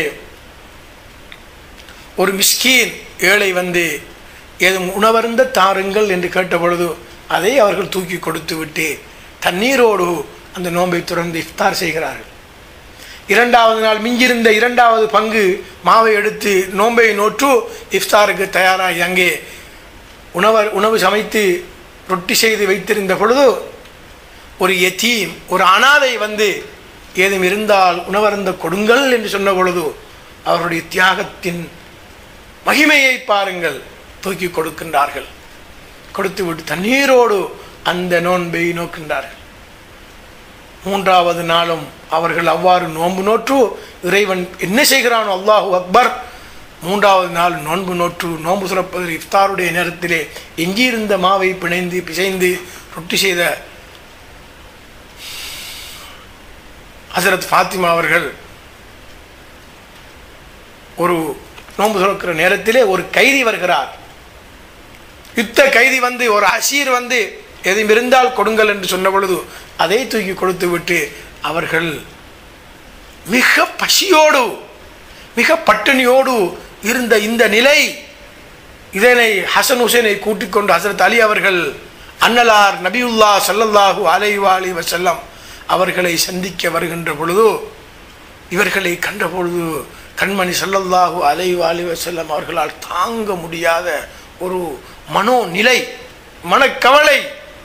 ஒரு மிஸ்கீன் ஏழை வந்து ஏதும் உணவருந்த தாருங்கள் என்று கேட்ட பொழுது அதை அவர்கள் தூக்கி கொடுத்து விட்டு தண்ணீரோடு அந்த நோன்பை துறந்து இஃப்தார் செய்கிறார்கள் இரண்டாவது நாள் மிஞ்சிருந்த இரண்டாவது பங்கு மாவை எடுத்து நோன்பை நோற்று இஃப்தாருக்கு தயாராகி அங்கே உணவர் உணவு சமைத்து ரொட்டி செய்து வைத்திருந்த பொழுது ஒரு எத்தீம் ஒரு அனாதை வந்து ஏதும் இருந்தால் உணவருந்த கொடுங்கள் என்று சொன்ன பொழுது அவருடைய தியாகத்தின் மகிமையை பாருங்கள் தூக்கி கொடுக்கின்றார்கள் கொடுத்து விட்டு தண்ணீரோடு அந்த நோன்பை நோக்கின்றார்கள் மூன்றாவது நாளும் அவர்கள் அவ்வாறு நோன்பு நோற்று இறைவன் என்ன செய்கிறானோ அல்லாஹு அக்பர் மூன்றாவது நாள் நோன்பு நோற்று நோன்பு சுரப்பதில் இஃப்தாருடைய நேரத்திலே எஞ்சியிருந்த மாவை பிணைந்து பிசைந்து ரொட்டி செய்த ஹசரத் ஃபாத்திமா அவர்கள் ஒரு நோன்பு சுரக்கிற நேரத்திலே ஒரு கைதி வருகிறார் யுத்த கைதி வந்து ஒரு அசீர் வந்து எதுவும் இருந்தால் கொடுங்கள் என்று சொன்ன பொழுது அதை தூக்கி கொடுத்து விட்டு அவர்கள் மிக பசியோடு மிக பட்டினியோடு இருந்த இந்த நிலை இதனை ஹசன் ஹுசேனை கூட்டிக் கொண்டு ஹசரத் அலி அவர்கள் அன்னலார் நபியுல்லா சல்லல்லாஹு அலைவாலி வசல்லம் அவர்களை சந்திக்க வருகின்ற பொழுது இவர்களை கண்ட பொழுது கண்மணி சல்லல்லாஹு அலைவாலி வசல்லம் அவர்களால் தாங்க முடியாத ஒரு மனோநிலை மனக்கவலை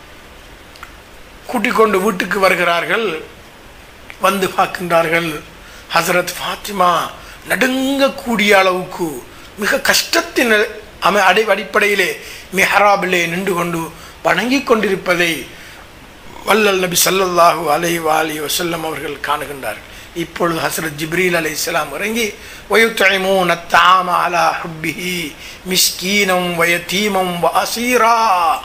கூட்டிக் கொண்டு வீட்டுக்கு வருகிறார்கள் வந்து பார்க்கின்றார்கள் ஹசரத் ஃபாத்திமா நடுங்கக்கூடிய அளவுக்கு மிக கஷ்டத்தின் அமை அடை அடிப்படையிலே மிஹராபிலே நின்று கொண்டு வணங்கி கொண்டிருப்பதை வல்லல் நபி சல்லல்லாஹு அலை வாலி வசல்லம் அவர்கள் காணுகின்றார்கள் இப்பொழுது ஹசரத் ஜிப்ரீல் அலை இஸ்லாம் இறங்கி வயுத்தமூன் அத்தாம அலா ஹுப்பிஹி மிஸ்கீனம் வயத்தீமம் வாசீரா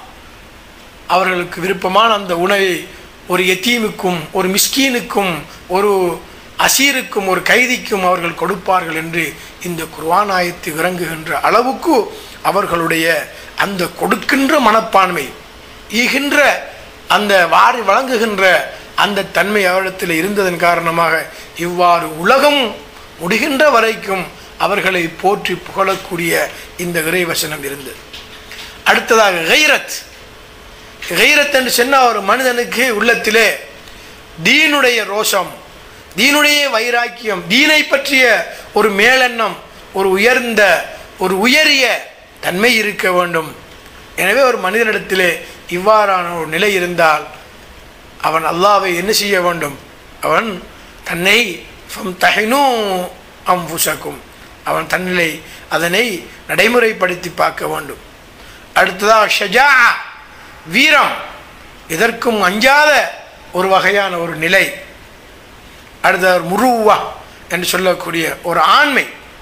அவர்களுக்கு விருப்பமான அந்த உணவை ஒரு எத்தீமுக்கும் ஒரு மிஸ்கீனுக்கும் ஒரு அசீருக்கும் ஒரு கைதிக்கும் அவர்கள் கொடுப்பார்கள் என்று இந்த குர்வானாயத்து இறங்குகின்ற அளவுக்கு அவர்களுடைய அந்த கொடுக்கின்ற மனப்பான்மை ஈகின்ற அந்த வாரி வழங்குகின்ற அந்த தன்மை அவரிடத்தில் இருந்ததன் காரணமாக இவ்வாறு உலகம் முடிகின்ற வரைக்கும் அவர்களை போற்றி புகழக்கூடிய இந்த இறைவசனம் இருந்தது அடுத்ததாக கைரத் கைரத் என்று சொன்ன ஒரு மனிதனுக்கு உள்ளத்திலே தீனுடைய ரோஷம் தீனுடைய வைராக்கியம் தீனை பற்றிய ஒரு மேலெண்ணம் ஒரு உயர்ந்த ஒரு உயரிய தன்மை இருக்க வேண்டும் எனவே ஒரு மனிதனிடத்திலே இவ்வாறான ஒரு நிலை இருந்தால் அவன் அல்லாவை என்ன செய்ய வேண்டும் அவன் தன்னை தகைனும் அம்புசக்கும் அவன் தன்னிலை அதனை நடைமுறைப்படுத்தி பார்க்க வேண்டும் அடுத்ததாக ஷஜா வீரம் எதற்கும் அஞ்சாத ஒரு வகையான ஒரு நிலை அடுத்த முருவா என்று சொல்லக்கூடிய ஒரு ஆண்மை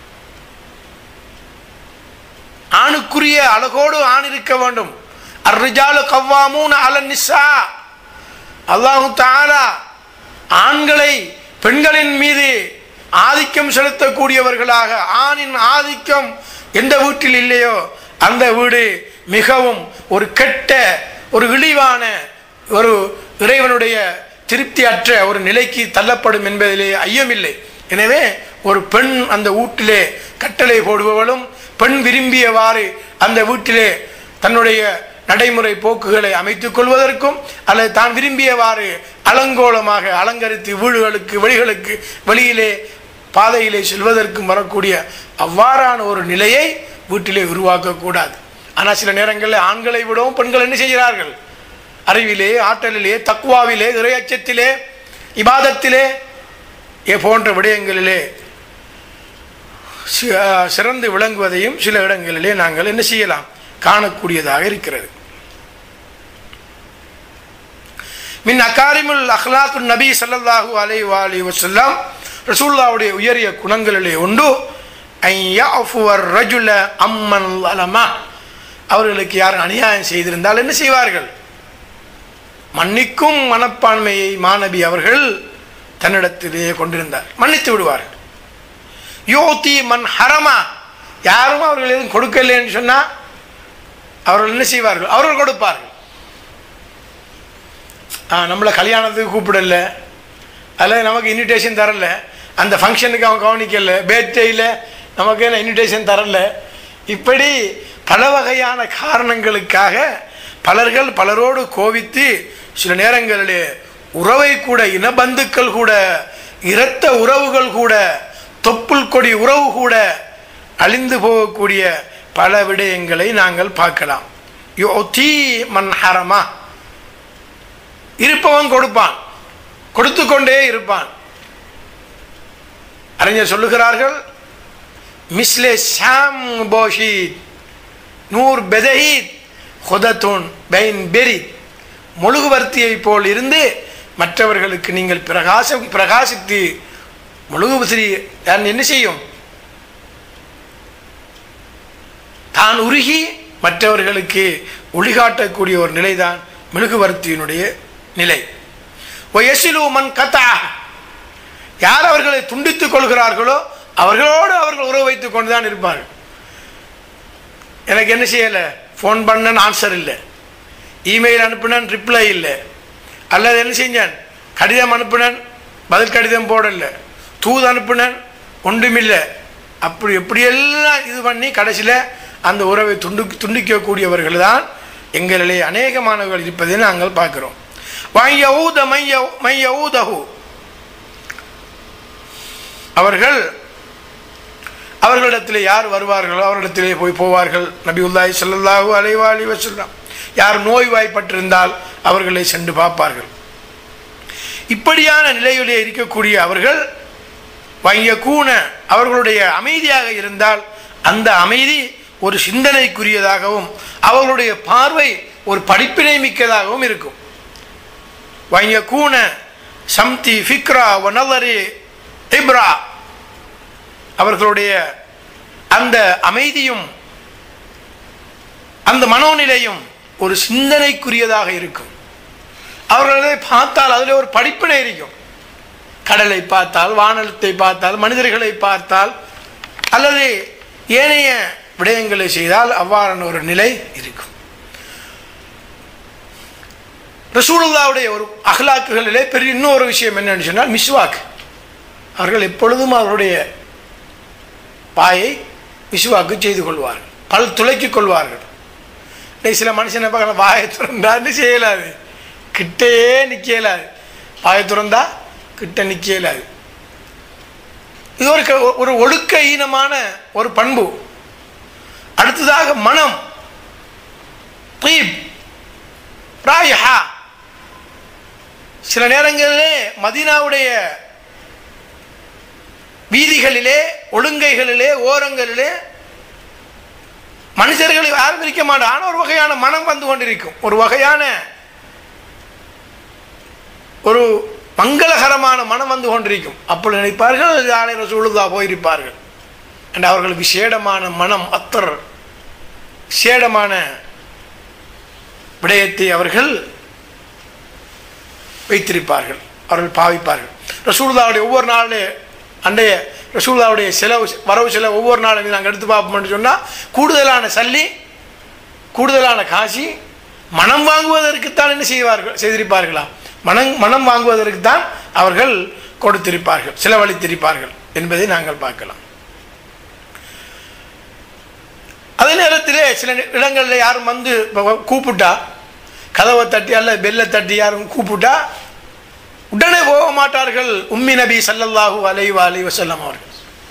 ஆணுக்குரிய அழகோடு ஆண் இருக்க வேண்டும் அர்ரிஜாலு கவ்வாமூன் அலன் நிசா அல்லாஹு தாலா ஆண்களை பெண்களின் மீது ஆதிக்கம் செலுத்தக்கூடியவர்களாக ஆணின் ஆதிக்கம் எந்த வீட்டில் இல்லையோ அந்த வீடு மிகவும் ஒரு கெட்ட ஒரு இழிவான ஒரு இறைவனுடைய திருப்தி அற்ற ஒரு நிலைக்கு தள்ளப்படும் என்பதிலே ஐயமில்லை எனவே ஒரு பெண் அந்த வீட்டிலே கட்டளை போடுபவளும் பெண் விரும்பியவாறு அந்த வீட்டிலே தன்னுடைய நடைமுறை போக்குகளை அமைத்துக் கொள்வதற்கும் அல்லது தான் விரும்பியவாறு அலங்கோலமாக அலங்கரித்து வீடுகளுக்கு வெளிகளுக்கு வெளியிலே பாதையிலே செல்வதற்கும் வரக்கூடிய அவ்வாறான ஒரு நிலையை வீட்டிலே உருவாக்கக்கூடாது ஆனால் சில நேரங்களில் ஆண்களை விடவும் பெண்கள் என்ன செய்கிறார்கள் அறிவிலே ஆற்றலிலே தக்குவாவிலே இறையச்சத்திலே இபாதத்திலே ஏ போன்ற விடயங்களிலே சி- அஹ் சிறந்து விளங்குவதையும் சில இடங்களிலே நாங்கள் என்ன செய்யலாம் காணக்கூடியதாக இருக்கிறது மின் அகாரிமுல் அஹ்லாக்கு நபி ஸல்லல்லாஹு அலைஹி வாலி வஸல்லம் ரசூலுல்லாவுடைய உயரிய குணங்களிலே ஒன்று ஐயாஃபுவர் ரஜுல அம்மன் அலமா அவர்களுக்கு யாரும் அநியாயம் செய்திருந்தால் என்ன செய்வார்கள் மன்னிக்கும் மனப்பான்மையை மாணவி அவர்கள் தன்னிடத்திலேயே கொண்டிருந்தார் மன்னித்து விடுவார்கள் யோதி மன் ஹரமா யாரும் அவர்கள் எதுவும் கொடுக்கலைன்னு சொன்னால் அவர்கள் என்ன செய்வார்கள் அவர்கள் கொடுப்பார்கள் ஆ, நம்மளை கல்யாணத்துக்கு கூப்பிடல அல்லது நமக்கு இன்விடேஷன் தரல அந்த ஃபங்க்ஷனுக்கு அவன் கவனிக்கல பேர்த்டேயில் நமக்கு என்ன இன்விடேஷன் தரல இப்படி பல வகையான காரணங்களுக்காக பலர்கள் பலரோடு கோவித்து சில நேரங்களிலே உறவை கூட இனபந்துக்கள் கூட இரத்த உறவுகள் கூட தொப்புள் கொடி உறவு கூட அழிந்து போகக்கூடிய பல விடயங்களை நாங்கள் பார்க்கலாம் யோ தீ மன் ஹரமா இருப்பவன் கொடுப்பான் கொடுத்து கொண்டே இருப்பான் அறிஞர் சொல்லுகிறார்கள் மிஸ்லே ஷாம் போஷித் நூர் பெதஹீத் ஹுதத்துன் பைன் பெரி முழுகுவர்த்தியை போல் இருந்து மற்றவர்களுக்கு நீங்கள் பிரகாசம் பிரகாசித்து முழுகுவசி என்ன செய்யும் தான் உருகி மற்றவர்களுக்கு ஒளிகாட்டக்கூடிய ஒரு நிலைதான் மெழுகுவர்த்தியினுடைய நிலை ஒயசிலு மன் கத்தா யார் அவர்களை துண்டித்துக் கொள்கிறார்களோ அவர்களோடு அவர்கள் உறவு வைத்துக் கொண்டு தான் இருப்பார்கள் எனக்கு என்ன செய்யலை ஃபோன் பண்ணேன் ஆன்சர் இல்லை இமெயில் அனுப்பினேன் ரிப்ளை இல்லை அல்லது என்ன செஞ்சேன் கடிதம் அனுப்பினேன் பதில் கடிதம் போடல தூது அனுப்பினேன் ஒன்றுமில்லை அப்படி எப்படியெல்லாம் இது பண்ணி கடைசியில் அந்த உறவை துண்டு துண்டிக்கக்கூடியவர்கள் தான் எங்களிலே அநேகமானவர்கள் இருப்பதை நாங்கள் பார்க்கிறோம் மைய ஊத மைய மைய ஊதகு அவர்கள் அவர்களிடத்தில் யார் வருவார்களோ அவர்களிடத்திலே போய் போவார்கள் நபியுல்லாஹி ஸல்லல்லாஹு அலைஹி வஸல்லம் வஸல்லம் யார் நோய்வாய்ப்பட்டிருந்தால் அவர்களை சென்று பார்ப்பார்கள் இப்படியான நிலையிலே இருக்கக்கூடிய அவர்கள் வையக்கூன அவர்களுடைய அமைதியாக இருந்தால் அந்த அமைதி ஒரு சிந்தனைக்குரியதாகவும் அவர்களுடைய பார்வை ஒரு படிப்பினை மிக்கதாகவும் இருக்கும் வையக்கூன சம்தி ஃபிக்ரா வனலரி இப்ரா அவர்களுடைய அந்த அமைதியும் அந்த மனோநிலையும் ஒரு சிந்தனைக்குரியதாக இருக்கும் அவர்களை பார்த்தால் அதில் ஒரு படிப்பினை இருக்கும் கடலை பார்த்தால் வானத்தை பார்த்தால் மனிதர்களை பார்த்தால் அல்லது ஏனைய விடயங்களை செய்தால் அவ்வாறான ஒரு நிலை இருக்கும் ரசூலுல்லாவுடைய ஒரு அகலாக்குகளிலே பெரிய இன்னொரு விஷயம் என்னன்னு சொன்னால் மிஸ்வாக் அவர்கள் எப்பொழுதும் அவருடைய பாயை மிஸ்வாக்கு செய்து கொள்வார்கள் பல் துளைக்கிக் கொள்வார்கள் இன்னைக்கு சில மனுஷனை பார்க்கலாம் வாயை திறந்தான்னு செய்யலாது கிட்டையே நிற்க இயலாது வாயை திறந்தா கிட்ட நிற்க இயலாது இது ஒரு க- ஒரு ஒழுக்க ஈனமான ஒரு பண்பு அடுத்ததாக மனம் தீப் ராயஹா சில நேரங்களிலே மதீனாவுடைய வீதிகளிலே ஒழுங்கைகளிலே ஓரங்களிலே மனுஷர்கள் யாரும் இருக்க மாட்டாங்க ஆனால் ஒரு வகையான மனம் வந்து கொண்டிருக்கும் ஒரு வகையான ஒரு மங்களகரமான மனம் வந்து கொண்டிருக்கும் அப்பொழுது நினைப்பார்கள் யானை ரசூலுதா போயிருப்பார்கள் and அவர்கள் விசேடமான மனம் அத்தர் விசேடமான விடயத்தை அவர்கள் வைத்திருப்பார்கள் அவர்கள் பாவிப்பார்கள் ரசூலுதாவுடைய ஒவ்வொரு நாளே அண்டைய ரசூலுதாவுடைய செலவு வரவு செலவு ஒவ்வொரு நாளும் நாங்கள் எடுத்து பார்ப்போம்னு சொன்னால் கூடுதலான சல்லி கூடுதலான காசி மனம் வாங்குவதற்குத்தான் என்ன செய்வார்கள் செய்திருப்பார்களா மனம் மனம் வாங்குவதற்கு தான் அவர்கள் கொடுத்திருப்பார்கள் செலவழித்திருப்பார்கள் என்பதை நாங்கள் பார்க்கலாம் அதே நேரத்திலே சில இடங்களில் யாரும் வந்து இப்ப கூப்பிட்டா கதவை தட்டி அல்ல பெல்லை தட்டி யாரும் கூப்பிட்டா உடனே போக மாட்டார்கள் உம்மி நபி ஸல்லல்லாஹு அலைஹி அலைஹி வஸல்லம் அவர்கள்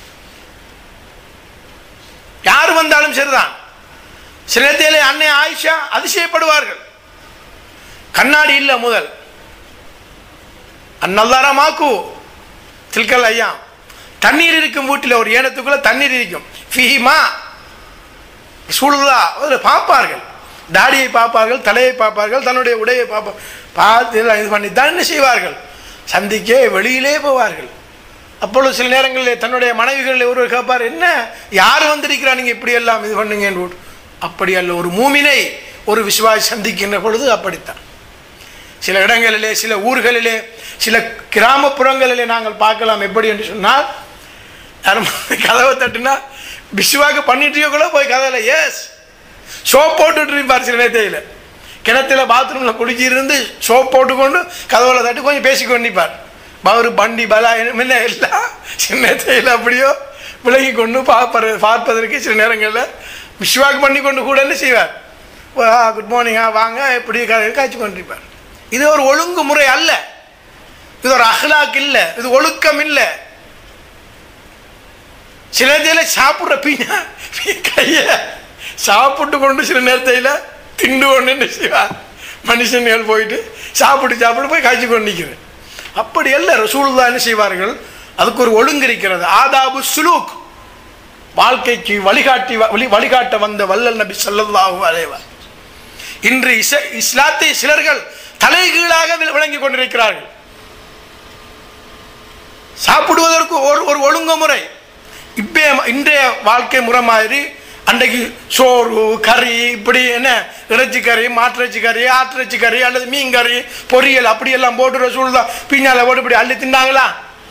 யார் வந்தாலும் சரிதான் சில நேரத்திலே அன்னை ஆயிஷா அதிசயப்படுவார்கள் கண்ணாடி இல்லை முதல் அந்நல்லாரமாக்கு தில்கல் ஐயா தண்ணீர் இருக்கும் வீட்டில் ஒரு ஏனத்துக்குள்ள தண்ணீர் இருக்கும் ஃபிஹிமா சூழலா அதில் பார்ப்பார்கள் தாடியை பார்ப்பார்கள் தலையை பார்ப்பார்கள் தன்னுடைய உடையை பார்ப்பா பார்த்து எல்லாம் இது பண்ணி தான் என்ன செய்வார்கள் சந்திக்க வெளியிலே போவார்கள் அப்பொழுது சில நேரங்களில் தன்னுடைய மனைவிகளில் ஒருவர் கேட்பார் என்ன யார் வந்திருக்கிறா நீங்கள் இப்படி எல்லாம் இது பண்ணுங்கன்னு போட்டு அப்படி அல்ல ஒரு மூமினை ஒரு விசுவாசி சந்திக்கின்ற பொழுது அப்படித்தான் சில இடங்களிலே சில ஊர்களிலே சில கிராமப்புறங்களிலே நாங்கள் பார்க்கலாம் எப்படி என்று சொன்னால் யாரும் கதவை தட்டுனா பிஸ்வாக்கு பண்ணிட்டு கூட போய் கதவுல எஸ் சோப் போட்டுட்டு இருப்பார் சில நேரத்தையில் கிணத்துல பாத்ரூமில் குடிச்சிருந்து சோப் போட்டுக்கொண்டு கதவுல தட்டி கொஞ்சம் பேசிக்கொண்டு நிற்பார் அவர் பண்டி பலா என்ன எல்லாம் சில நேரத்தையில் அப்படியோ விலகி கொண்டு பார்ப்பது பார்ப்பதற்கு சில நேரங்களில் விஸ்வாக்கு பண்ணி கொண்டு கூட என்ன செய்வார் குட் மார்னிங்கா வாங்க இப்படி காய்ச்சி கொண்டிருப்பார் இது ஒரு ஒழுங்கு முறை அல்ல இது ஒரு அஹ்லாக் இல்லை இது ஒழுக்கம் இல்லை சில நேரத்தில் சாப்பிட்ற பீனா கையை சாப்பிட்டு கொண்டு சில நேரத்தில் திண்டு கொண்டு என்ன செய்வார் மனுஷன்கள் போயிட்டு சாப்பிட்டு சாப்பிட்டு போய் காய்ச்சி கொண்டு நிற்கிறேன் அப்படி அல்ல ரசூலுல்லா என்ன செய்வார்கள் அதுக்கு ஒரு ஒழுங்கு இருக்கிறது ஆதாபு சுலூக் வாழ்க்கைக்கு வழிகாட்டி வழி வழிகாட்ட வந்த வல்லல் நபி ஸல்லல்லாஹு அலைஹி வஸல்லம் இன்று இச இஸ்லாத்தை சிலர்கள் தலைகீழாக வி- விளங்கிக் கொண்டிருக்கிறார்கள் சாப்பிடுவதற்கு ஒரு ஒரு ஒழுங்குமுறை இப்போ இன்றைய வாழ்க்கை முறை மாதிரி அன்றைக்கு சோறு கறி இப்படி என்ன இறைச்சி கறி மாட்டிறைச்சி கறி ஆட்டிறைச்சி கறி அல்லது மீன் கறி பொரியல் அப்படியெல்லாம் போட்டு ரசூல் தான் பின்னால போட்டு இப்படி அள்ளி தின்னாங்களா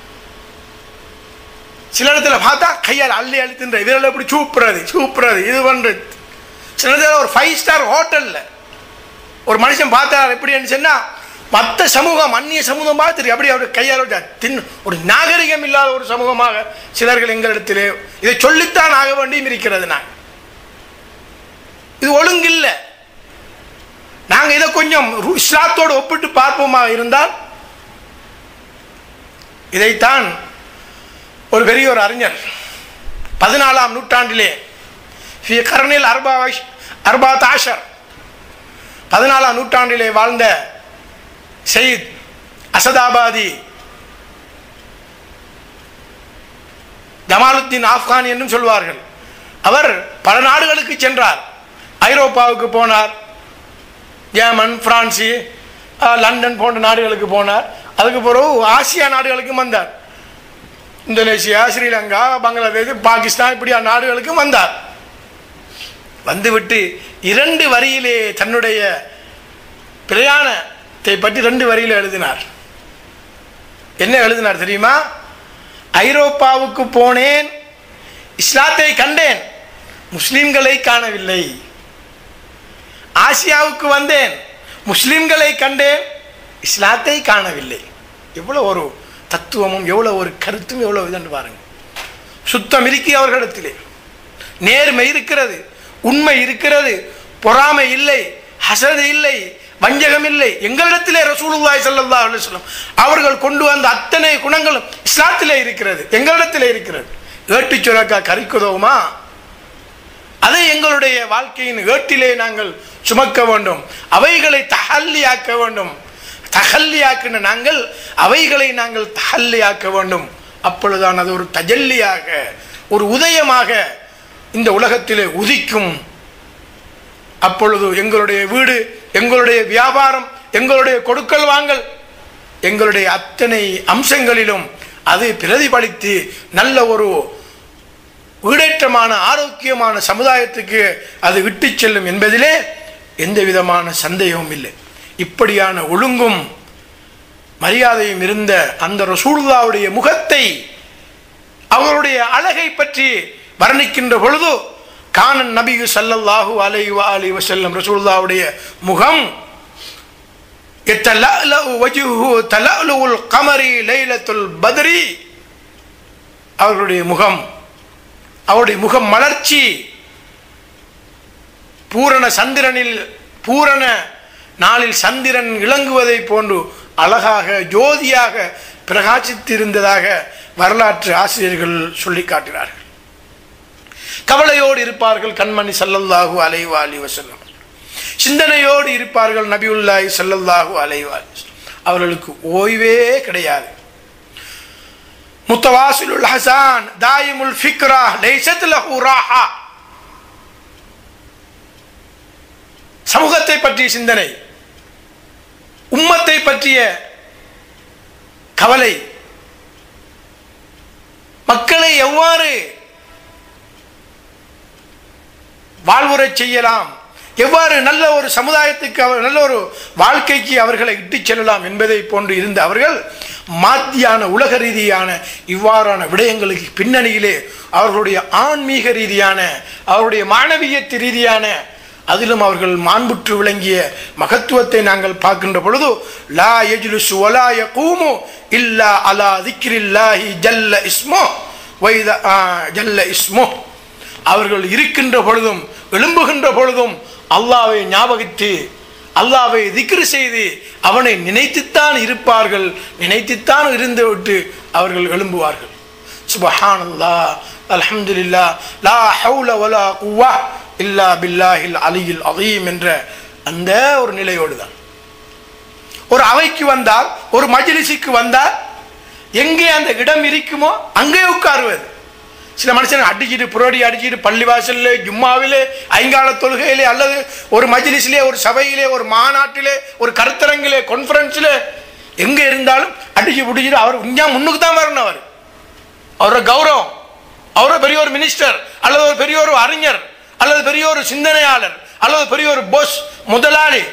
சில இடத்துல பார்த்தா கையால் அள்ளி அள்ளி தின்ற இதில் இப்படி சூப்புறது சூப்புறது இது பண்ணுறது சில இடத்துல ஒரு ஃபைவ் ஸ்டார் ஹோட்டலில் ஒரு மனுஷன் பார்த்தா எப்படின்னு சொன்னா மற்ற சமூகம் அந்நிய சமூகம் பார்த்துருக்கு அப்படி அவர் கையால் வச்சா தின் ஒரு நாகரிகம் இல்லாத ஒரு சமூகமாக சிலர்கள் எங்களிடத்திலே இதை சொல்லித்தான் ஆக வேண்டியும் இருக்கிறது நான் இது ஒழுங்கில்லை நாங்கள் இதை கொஞ்சம் ரு- இஸ்லாத்தோடு ஒப்பிட்டு பார்ப்போமாக இருந்தால் இதைத்தான் ஒரு பெரிய ஒரு அறிஞர் பதினாலாம் நூற்றாண்டிலே ஃபி கர்னில் அர்பா அர்பா தாஷர் பதினாலாம் நூற்றாண்டிலே வாழ்ந்த சயீத் அசதாபாதி ஜமாலுத்தீன் ஆப்கான் என்றும் சொல்வார்கள் அவர் பல நாடுகளுக்கு சென்றார் ஐரோப்பாவுக்கு போனார் ஜெர்மன் பிரான்சி அஹ், லண்டன் போன்ற நாடுகளுக்கு போனார் அதுக்கு பிறகு ஆசியா நாடுகளுக்கும் வந்தார் இந்தோனேசியா ஸ்ரீலங்கா பங்களாதேஷ் பாகிஸ்தான் இப்படியா நாடுகளுக்கும் வந்தார் வந்துவிட்டு இரண்டு வரியிலே தன்னுடைய பிரயாணத்தை பற்றி ரெண்டு வரியில் எழுதினார் என்ன எழுதினார் தெரியுமா ஐரோப்பாவுக்கு போனேன் இஸ்லாத்தை கண்டேன் முஸ்லிம்களை காணவில்லை ஆசியாவுக்கு வந்தேன் முஸ்லிம்களை கண்டேன் இஸ்லாத்தை காணவில்லை எவ்வளோ ஒரு தத்துவமும் எவ்வளோ ஒரு கருத்தும் எவ்வளோ இதுன்னு பாருங்க சுத்தம் இருக்கி அவர்களிடத்திலே நேர்மை இருக்கிறது உண்மை இருக்கிறது பொறாமை இல்லை ஹசது இல்லை வஞ்சகம் இல்லை எங்களிடத்திலே ரசூலுல்லாஹி ஸல்லல்லாஹு அலைஹி வஸல்லம் அவர்கள் கொண்டு வந்த அத்தனை குணங்களும் இஸ்லாத்திலே இருக்கிறது எங்களிடத்திலே இருக்கிறது ஏட்டு சுரக்கா கறிக்குதவுமா அதை எங்களுடைய வாழ்க்கையின் ஏட்டிலே நாங்கள் சுமக்க வேண்டும் அவைகளை தஹல்லியாக்க வேண்டும் தஹல்லியாக்கின நாங்கள் அவைகளை நாங்கள் தஹல்லியாக்க வேண்டும் அப்பொழுதுதான் அது ஒரு தஜல்லியாக ஒரு உதயமாக இந்த உலகத்திலே உதிக்கும் அப்பொழுது எங்களுடைய வீடு எங்களுடைய வியாபாரம் எங்களுடைய கொடுக்கல் வாங்கல் எங்களுடைய அத்தனை அம்சங்களிலும் அது பிரதிபலித்து நல்ல ஒரு வீடேற்றமான ஆரோக்கியமான சமுதாயத்துக்கு அது விட்டு செல்லும் என்பதிலே எந்த விதமான சந்தேகமும் இல்லை இப்படியான ஒழுங்கும் மரியாதையும் இருந்த அந்த ரசூலுல்லாவுடைய முகத்தை அவருடைய அழகை பற்றி வர்ணிக்கின்ற பொழுது கானன் நபியு ஸல்லல்லாஹு அலைஹி வஆலி வஸல்லம் ரசூலுல்லாவுடைய முகம் يتلألأ وجهه تلألؤ القمر ليلة البدر அவர்களுடைய முகம் அவருடைய முகம் மலர்ச்சி பூரண சந்திரனில் பூரண நாளில் சந்திரன் இளங்குவதை போன்று அழகாக ஜோதியாக பிரகாசித்திருந்ததாக வரலாற்று ஆசிரியர்கள் சொல்லி காட்டினார்கள் கவலையோடு இருப்பார்கள் கண்மணி சல்லல்லாஹு அலைவா அலி வசல்லம் சிந்தனையோடு இருப்பார்கள் நபியுல்லாஹி சல்லல்லாஹு அலைவா அலி அவர்களுக்கு ஓய்வே கிடையாது முத்தவாசிலுல் ஹசான் தாயிமுல் ஃபிக்ரா லைசத் லஹு ராஹா சமூகத்தை பற்றிய சிந்தனை உம்மத்தை பற்றிய கவலை மக்களை எவ்வாறு வாழ்வுறச் செய்யலாம் எவ்வாறு நல்ல ஒரு சமுதாயத்துக்கு அவர் நல்ல ஒரு வாழ்க்கைக்கு அவர்களை இட்டுச் செல்லலாம் என்பதை போன்று இருந்த அவர்கள் மாத்தியான உலக ரீதியான இவ்வாறான விடயங்களுக்கு பின்னணியிலே அவர்களுடைய ஆன்மீக ரீதியான அவருடைய மாணவியத்து ரீதியான அதிலும் அவர்கள் மாண்புற்று விளங்கிய மகத்துவத்தை நாங்கள் பார்க்கின்ற பொழுது லா எஜ்லுசு வலா யகூமு இல்லா அலா திக்ரில்லாஹி ஜல்ல இஸ்மோ வைத ஆ, ஜல்ல இஸ்மோ அவர்கள் இருக்கின்ற பொழுதும் எழும்புகின்ற பொழுதும் அல்லாவை ஞாபகித்து அல்லாவை திக்ரு செய்து அவனை நினைத்துத்தான் இருப்பார்கள் நினைத்துத்தான் இருந்து விட்டு அவர்கள் எழும்புவார்கள் சுபஹானல்லா அல்ஹம்துலில்லா லா ஹவுல வலா குவா இல்லா பில்லாஹில் அலியில் அதீம் என்ற அந்த ஒரு நிலையோடு தான் ஒரு அவைக்கு வந்தால் ஒரு மஜ்லிஸுக்கு வந்தால் எங்கே அந்த இடம் இருக்குமோ அங்கே உட்காருவது சில மனுஷன் அடிச்சிட்டு புரோடி அடிச்சிட்டு பள்ளிவாசல்ல ஜும்மாவிலே ஐங்கால தொழுகையிலே அல்லது ஒரு மஜ்லிஸிலே ஒரு சபையிலே ஒரு மாநாட்டிலே ஒரு கருத்தரங்கிலே கான்ஃபரன்ஸில் எங்கே இருந்தாலும் அடிச்சு பிடிச்சிட்டு அவர் இங்கே முன்னுக்கு தான் வரணும் அவர் அவரோட கௌரவம் அவரோட பெரிய ஒரு மினிஸ்டர் அல்லது ஒரு பெரிய ஒரு அறிஞர் அல்லது பெரிய ஒரு சிந்தனையாளர் அல்லது பெரிய ஒரு போஸ் முதலாளி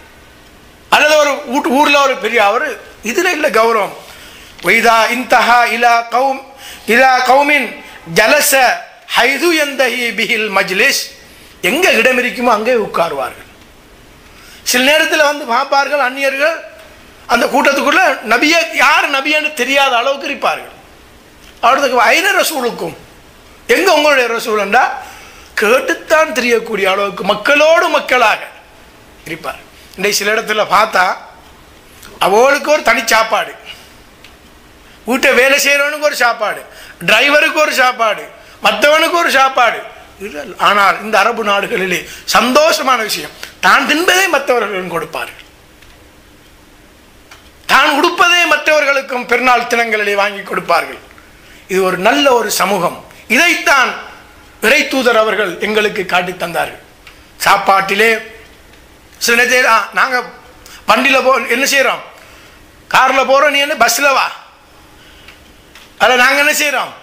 அல்லது ஒரு ஊட் ஊரில் ஒரு பெரிய அவர் இதில் இல்லை கௌரவம் வைதா இன்தஹா இலா கௌம் இலா கௌமின் ஜலச ஹைது எந்தஹி பிஹில் மஜ்லிஸ் எங்கே இடம் இருக்குமோ அங்கே உட்காருவார்கள் சில நேரத்தில் வந்து பார்ப்பார்கள் அந்நியர்கள் அந்த கூட்டத்துக்குள்ள நபிய யார் நபியன்னு தெரியாத அளவுக்கு இருப்பார்கள் அவர்களுக்கு ஐன ரசூலுக்கும் எங்க உங்களுடைய ரசூலண்டா கேட்டுத்தான் தெரியக்கூடிய அளவுக்கு மக்களோடு மக்களாக இருப்பார் இன்றைக்கு சில இடத்துல பார்த்தா அவளுக்கு ஒரு தனி சாப்பாடு வீட்டை வேலை செய்கிறவனுக்கு ஒரு சாப்பாடு டிரைவருக்கு ஒரு சாப்பாடு மற்றவனுக்கு ஒரு சாப்பாடு இல்லை ஆனால் இந்த அரபு நாடுகளிலே சந்தோஷமான விஷயம் தான் தின்பதை மற்றவர்களும் கொடுப்பார்கள் தான் உடுப்பதை மற்றவர்களுக்கும் பெருநாள் தினங்களிலே வாங்கி கொடுப்பார்கள் இது ஒரு நல்ல ஒரு சமூகம் இதைத்தான் இறை தூதர் அவர்கள் எங்களுக்கு காட்டி தந்தார்கள் சாப்பாட்டிலே சில நேரத்தில் நாங்கள் வண்டியில் போ என்ன செய்கிறோம் காரில் போகிறோம் நீ என்ன பஸ்ஸில் வா அதில் நாங்கள் என்ன செய்கிறோம்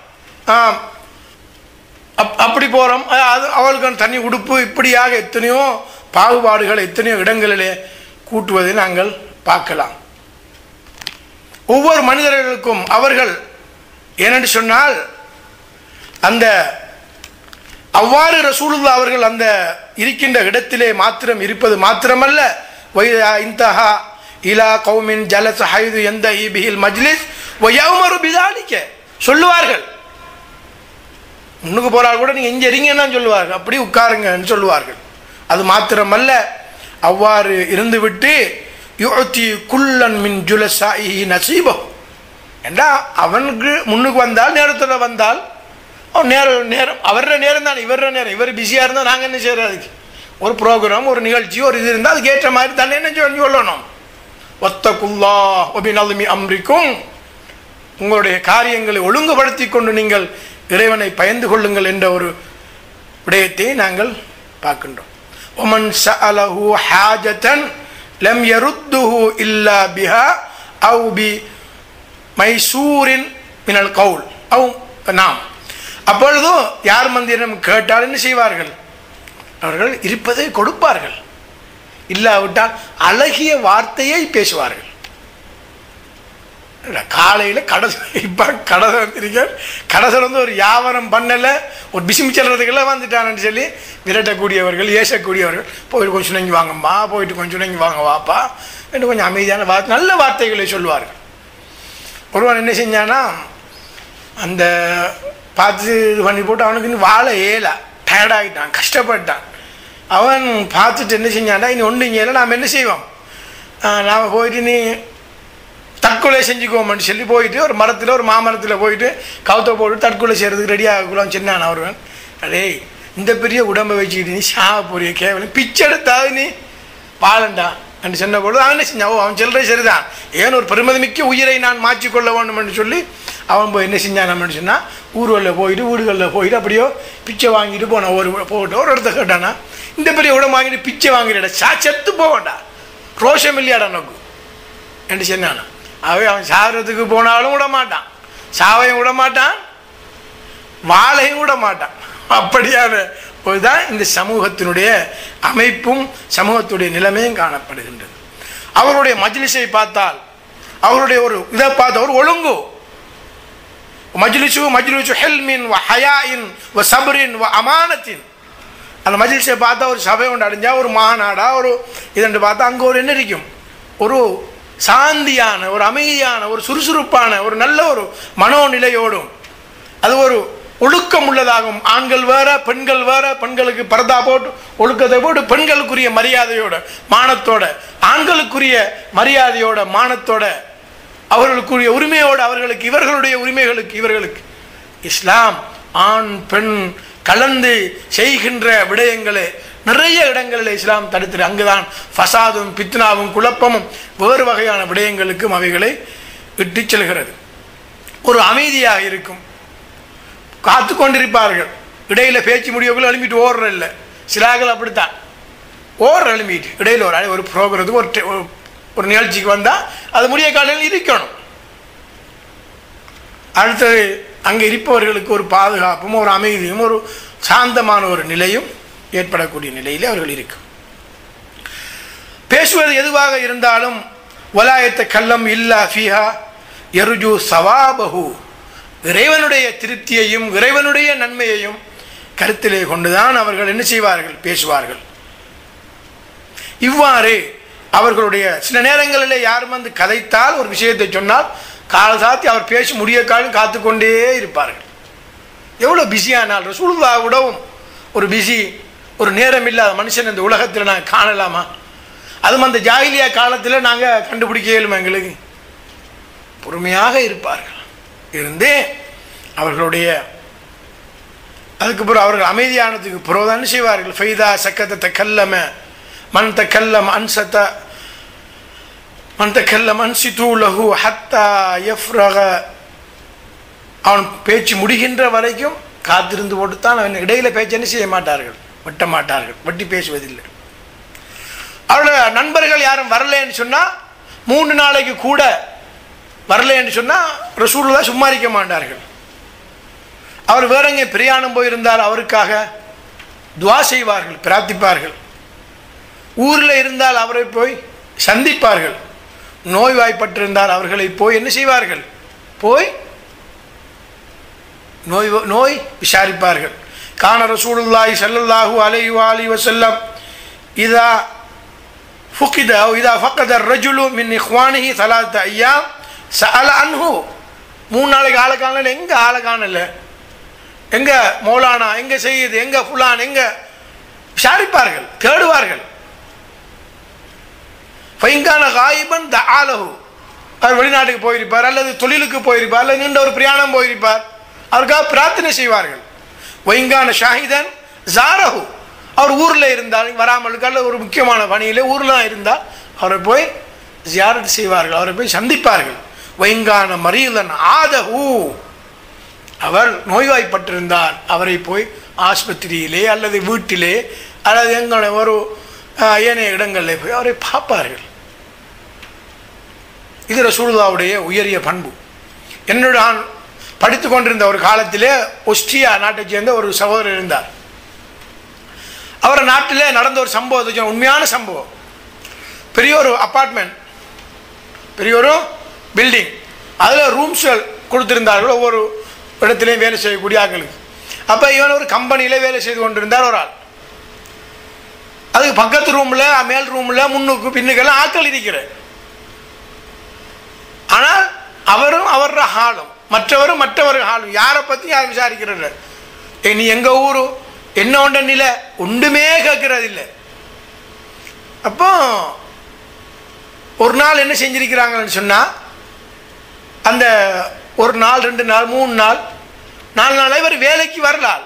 அப் அப்படி போகிறோம் அது அவளுக்கு தனி உடுப்பு இப்படியாக எத்தனையோ பாகுபாடுகள் எத்தனையோ இடங்களிலே கூட்டுவதை நாங்கள் பார்க்கலாம் ஒவ்வொரு மனிதர்களுக்கும் அவர்கள் ஏனென்று சொன்னால் அந்த அவ்வாறு ரசூலுல்லா அவர்கள் அந்த இருக்கின்ற இடத்திலே மாத்திரம் இருப்பது மாத்திரமல்ல வைதா இந்தஹா இலா கௌமின் ஜலஸ் ஹைது எந்த இபிஹில் மஜ்லிஸ் ஒயவுமரு பிதாலிக்க சொல்லுவார்கள் முன்னுக்கு போனால் கூட நீங்கள் இங்கே இருங்கன்னு சொல்லுவார்கள் அப்படி உட்காருங்கன்னு சொல்லுவார்கள் அது மாத்திரமல்ல அவ்வாறு இருந்துவிட்டு யுத்தி குல்லன் மின் ஜுலசாயி நசீபம் ஏண்டா அவனுக்கு முன்னுக்கு வந்தால் நேரத்தில் வந்தால் அவன் நேரம் நேரம் அவர நேரம் தான் இவர நேரம் இவர் பிஸியாக இருந்தால் நாங்கள் என்ன செய்கிறோம் அதுக்கு ஒரு ப்ரோக்ராம் ஒரு நிகழ்ச்சி ஒரு இது இருந்தால் அதுக்கு ஏற்ற மாதிரி தானே என்ன சொல்லி சொல்லணும் ஒத்தகுல்லா ஒபி நலுமி அம்ரிக்கும் உங்களுடைய காரியங்களை ஒழுங்குபடுத்தி கொண்டு நீங்கள் இறைவனை பயந்து கொள்ளுங்கள் என்ற ஒரு விடயத்தை நாங்கள் பார்க்கின்றோம் ஒமன் சஅலஹு ஹாஜத்தன் லம் யருத்துஹு இல்லா பிஹா அவு பி மைசூரின் மினல் கவுல் அவு நாம் அப்பொழுதும் யார் மந்திரம் கேட்டால் என்ன செய்வார்கள் அவர்கள் இருப்பதை கொடுப்பார்கள் இல்லாவிட்டால் அழகிய வார்த்தையை பேசுவார்கள் காலையில் கடை இப்போ கடை திறந்திருக்க கடை திறந்து ஒரு வியாபாரம் பண்ணலை ஒரு பிசிமி செல்றதுக்கெல்லாம் வந்துட்டான்னு சொல்லி விரட்டக்கூடியவர்கள் ஏசக்கூடியவர்கள் போயிட்டு கொஞ்சம் சுணங்கி வாங்கம்மா போயிட்டு கொஞ்சம் சுணங்கி வாங்க வாப்பா என்று கொஞ்சம் அமைதியான வார்த்தை நல்ல வார்த்தைகளை சொல்லுவார்கள் ஒருவன் என்ன செஞ்சானா அந்த பார்த்து இது பண்ணி போட்டு அவனுக்கு இன்னும் வாழ ஏலா டயர்டாகிட்டான் கஷ்டப்பட்டான் அவன் பார்த்துட்டு என்ன செஞ்சான்டா இனி ஒன்று இங்கே நாம் என்ன செய்வோம் நாம் போயிட்டு நீ தற்கொலை செஞ்சுக்குவோம்னு சொல்லி போயிட்டு ஒரு மரத்தில் ஒரு மாமரத்தில் போயிட்டு கவுத்த போட்டு தற்கொலை செய்கிறதுக்கு ரெடி ஆகலாம் சின்னான் அவருவன் அடே இந்த பெரிய உடம்பை வச்சுக்கிட்டு நீ சாக போறிய கேவலம் பிச்சை எடுத்தாவது நீ பாலண்டா என்று சொன்ன பொழுது அவன் என்ன செஞ்சான் ஓ அவன் சொல்றது சரிதான் ஏன் ஒரு பெருமதிமிக்க உயிரை நான் மாற்றிக்கொள்ள வேண்டும்னு சொல்லி அவன் போய் என்ன செஞ்சான் சொன்னால் ஊர்களில் போயிட்டு வீடுகளில் போயிட்டு அப்படியோ பிச்சை வாங்கிட்டு போனான் ஒரு போகட்டும் ஒரு இடத்த கேட்டானா இந்த பெரிய உடம்பு வாங்கிட்டு பிச்சை வாங்கிட சா செத்து போவேண்டா ரோஷம் இல்லையாடா நோக்கு என்று சொன்னான் அவன் அவன் சாகிறதுக்கு போனாலும் விட மாட்டான் சாவையும் விட மாட்டான் வாழையும் விட மாட்டான் அப்படியான போதுதான் இந்த சமூகத்தினுடைய அமைப்பும் சமூகத்துடைய நிலைமையும் காணப்படுகின்றது அவருடைய மஜ்லிஸை பார்த்தால் அவருடைய ஒரு இதை பார்த்த ஒரு ஒழுங்கு மஜ்லிசு மஜ்லிசு ஹெல்மின் வ ஹயாயின் வ சபரின் வ அமானத்தின் அந்த மஜ்லிஸை பார்த்தா ஒரு சபை ஒன்று அடைஞ்சா ஒரு மாநாடா ஒரு இதென்று பார்த்தா அங்கே ஒரு என்ன இருக்கும் ஒரு சாந்தியான ஒரு அமைதியான ஒரு சுறுசுறுப்பான ஒரு நல்ல ஒரு மனோநிலையோடும் அது ஒரு ஒழுக்கம் உள்ளதாகும் ஆண்கள் வேற பெண்கள் வேற பெண்களுக்கு பரதா போட்டு ஒழுக்கத்தை போட்டு பெண்களுக்குரிய மரியாதையோட மானத்தோட ஆண்களுக்குரிய மரியாதையோட மானத்தோட அவர்களுக்குரிய உரிமையோடு அவர்களுக்கு இவர்களுடைய உரிமைகளுக்கு இவர்களுக்கு இஸ்லாம் ஆண் பெண் கலந்து செய்கின்ற விடயங்களை நிறைய இடங்களில் இஸ்லாம் தடுத்து அங்குதான் ஃபசாதும் பித்னாவும் குழப்பமும் வேறு வகையான விடயங்களுக்கும் அவைகளை இட்டு செல்கிறது ஒரு அமைதியாக இருக்கும் காத்து கொண்டிருப்பார்கள் இடையில பேச்சு முடியக்குள்ள எழும்பிட்டு ஓடுற இல்லை சிலாக்கள் அப்படித்தான் ஓடுற எழும்பிட்டு இடையில ஒரு ஒரு ப்ரோக்ரத்துக்கு ஒரு டெ- ஒரு- ஒரு நிகழ்ச்சிக்கு வந்தால் அது முடிய காலையில் இருக்கணும் அடுத்தது அங்கே இருப்பவர்களுக்கு ஒரு பாதுகாப்பும் ஒரு அமைதியும் ஒரு சாந்தமான ஒரு நிலையும் ஏற்படக்கூடிய நிலையிலே அவர்கள் இருக்கும் பேசுவது எதுவாக இருந்தாலும் வலாயத்த கல்லம் இல்லா ஃபிஹா எருஜு சவாபஹு இறைவனுடைய திருப்தியையும் இறைவனுடைய நன்மையையும் கருத்திலே கொண்டுதான் அவர்கள் என்ன செய்வார்கள் பேசுவார்கள் இவ்வாறு அவர்களுடைய சில நேரங்களிலே யாரும் வந்து கதைத்தால் ஒரு விஷயத்தை சொன்னால் கால சாத்தி அவர் பேசி முடிய காலம் காத்துக்கொண்டே இருப்பார்கள் எவ்வளோ பிஸியானால் ரசூலுல்லா விடவும் ஒரு பிஸி ஒரு நேரம் இல்லாத மனுஷன் இந்த உலகத்தில் நாங்கள் காணலாமா அதுவும் அந்த ஜாகிலியா காலத்தில் நாங்கள் கண்டுபிடிக்க இயலுமா எங்களுக்கு பொறுமையாக இருப்பார்கள் இருந்தே அவர்களுடைய அதுக்கு பிறகு அவர்கள் அமைதியானதுக்கு பிறகு என்ன செய்வார்கள் ஃபைதா சக்கத்தை கல்லம மன் தக்கல்லம் அன்சத்த மன் தக்கல்லம் அன்சித்து லஹு ஹத்தா யஃப்ரக அவன் பேச்சு முடிகின்ற வரைக்கும் காத்திருந்து போட்டுத்தான் அவன் இடையில பேச்சு என்ன செய்ய மாட்டார்கள் வெட்ட மாட்டார்கள் வெட்டி பேசுவதில்லை அவரோட நண்பர்கள் யாரும் வரலன்னு சொன்னால் மூணு நாளைக்கு கூட வரலன்னு சொன்னால் ரசூலுல்லா சும்மா இருக்க மாட்டார்கள் அவர் வேற எங்கே பிரயாணம் போயிருந்தால் அவருக்காக துவா செய்வார்கள் பிரார்த்திப்பார்கள் ஊரில் இருந்தால் அவரை போய் சந்திப்பார்கள் நோய்வாய்ப்பட்டிருந்தால் அவர்களை போய் என்ன செய்வார்கள் போய் நோய் நோய் விசாரிப்பார்கள் கான ரசூலுல்லாஹி ஸல்லல்லாஹு அலைஹி வாலி வஸல்லம் இதா ஃபுகித அவு இதா ஃபக்கத ரஜுலு மின் இஹ்வானிஹி ثلاثه ஐயாம் சஅல அன்ஹு மூணு நாளைக்கு ஆளை காணல எங்க ஆளை காணல எங்க மௌலானா எங்க செய்யுது எங்க ஃபுலான் எங்க விசாரிப்பார்கள் தேடுவார்கள் ஃபைங்கான காயிபன் த ஆலஹு அவர் வெளிநாட்டுக்கு போயிருப்பார் அல்லது தொழிலுக்கு போயிருப்பார் அல்லது நீண்ட ஒரு பிரயாணம் போயிருப்பார் அவருக்காக பிரார்த்தனை செய்வார்கள் வைங்கான ஷாஹிதன் ஜாரஹு அவர் ஊரில் இருந்தால் வராமலுக்கு அல்லது ஒரு முக்கியமான பணியிலே ஊரில் இருந்தால் அவரை போய் ஜியாரத் செய்வார்கள் அவரை போய் சந்திப்பார்கள் வைங்கான மரியலன் ஆதஹூ அவர் நோய்வாய்ப்பட்டிருந்தால் அவரை போய் ஆஸ்பத்திரியிலே அல்லது வீட்டிலே அல்லது எங்களை ஒரு அஹ், ஏனைய இடங்களில் போய் அவரை பார்ப்பார்கள் இது ரசூலுல்லாவுடைய உயரிய பண்பு என்னோட நான் படித்து கொண்டிருந்த ஒரு காலத்திலே ஒஸ்ட்ரியா நாட்டைச் சேர்ந்த ஒரு சகோதரர் இருந்தார் அவர் நாட்டிலே நடந்த ஒரு சம்பவத்தை சொன்ன உண்மையான சம்பவம் பெரிய ஒரு அப்பார்ட்மெண்ட் பெரிய ஒரு பில்டிங் அதில் ரூம்ஸ்கள் கொடுத்திருந்தார்கள் ஒவ்வொரு இடத்துலையும் வேலை செய்யக்கூடிய ஆட்களுக்கு அப்போ இவன் ஒரு கம்பெனியில் வேலை செய்து கொண்டிருந்தார் ஒரு ஆள் அதுக்கு பக்கத்து ரூமில் மேல் ரூமில் முன்னுக்கு பின்னுக்கெல்லாம் ஆட்கள் இருக்கிற ஆனால் அவரும் அவர ஹாலும் மற்றவரும் மற்றவர் ஹாலும் யாரை பற்றி யாரும் விசாரிக்கிறது ஏ நீ எங்கள் ஊரு என்ன உண்ட நிலை ஒன்றுமே கேட்கறது இல்லை அப்போ ஒரு நாள் என்ன செஞ்சிருக்கிறாங்கன்னு சொன்னால் அந்த ஒரு நாள் ரெண்டு நாள் மூணு நாள் நாலு நாள் இவர் வேலைக்கு வரலால்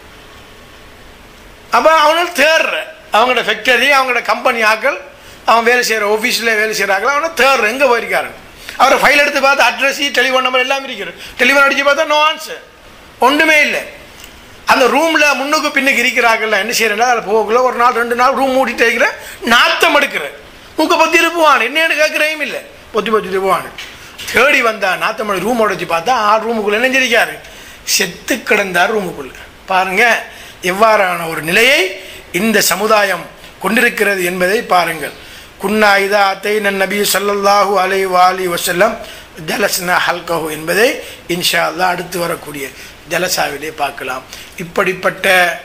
அப்போ அவனுக்கு தேர்ற அவங்களோட ஃபேக்டரி அவங்களோட கம்பெனி ஆக்கள் அவன் வேலை செய்கிற ஆஃபீஸில் வேலை செய்கிறாங்களோ அவனை தேர்ற எங்கே போயிருக்காரு அவரை ஃபைல் எடுத்து பார்த்து அட்ரஸ் டெலிஃபோன் நம்பர் எல்லாம் இருக்கிறது டெலிஃபோன் அடித்து பார்த்தா நோ ஆன்சர் ஒன்றுமே இல்லை அந்த ரூமில் முன்னுக்கு பின்னுக்கு இருக்கிறாங்கல்ல என்ன செய்யறா அதில் போகக்குள்ள ஒரு நாள் ரெண்டு நாள் ரூம் மூடிட்டு இருக்கிற நாத்தம் எடுக்கிற மூக்க பற்றி இருப்புவான் என்னன்னு கேட்குறையும் இல்லை பொத்தி பொத்தி இருப்புவான் தேடி வந்தா நாத்தம் எடுத்து ரூம் உடைச்சு பார்த்தா ஆள் ரூமுக்குள்ளே நினைஞ்சிருக்காரு செத்து கிடந்தார் ரூமுக்குள்ள பாருங்க எவ்வாறான ஒரு நிலையை இந்த சமுதாயம் கொண்டிருக்கிறது என்பதை பாருங்கள் குன்னா இதா அத்தைன நபி ஸல்லல்லாஹு அலைஹி வாலி வஸல்லம் ஜலஸ்னா ஹல்கஹு என்பதை இன்ஷா அல்லாஹ் அடுத்து வரக்கூடிய ஜலசாவிலே பார்க்கலாம் இப்படிப்பட்ட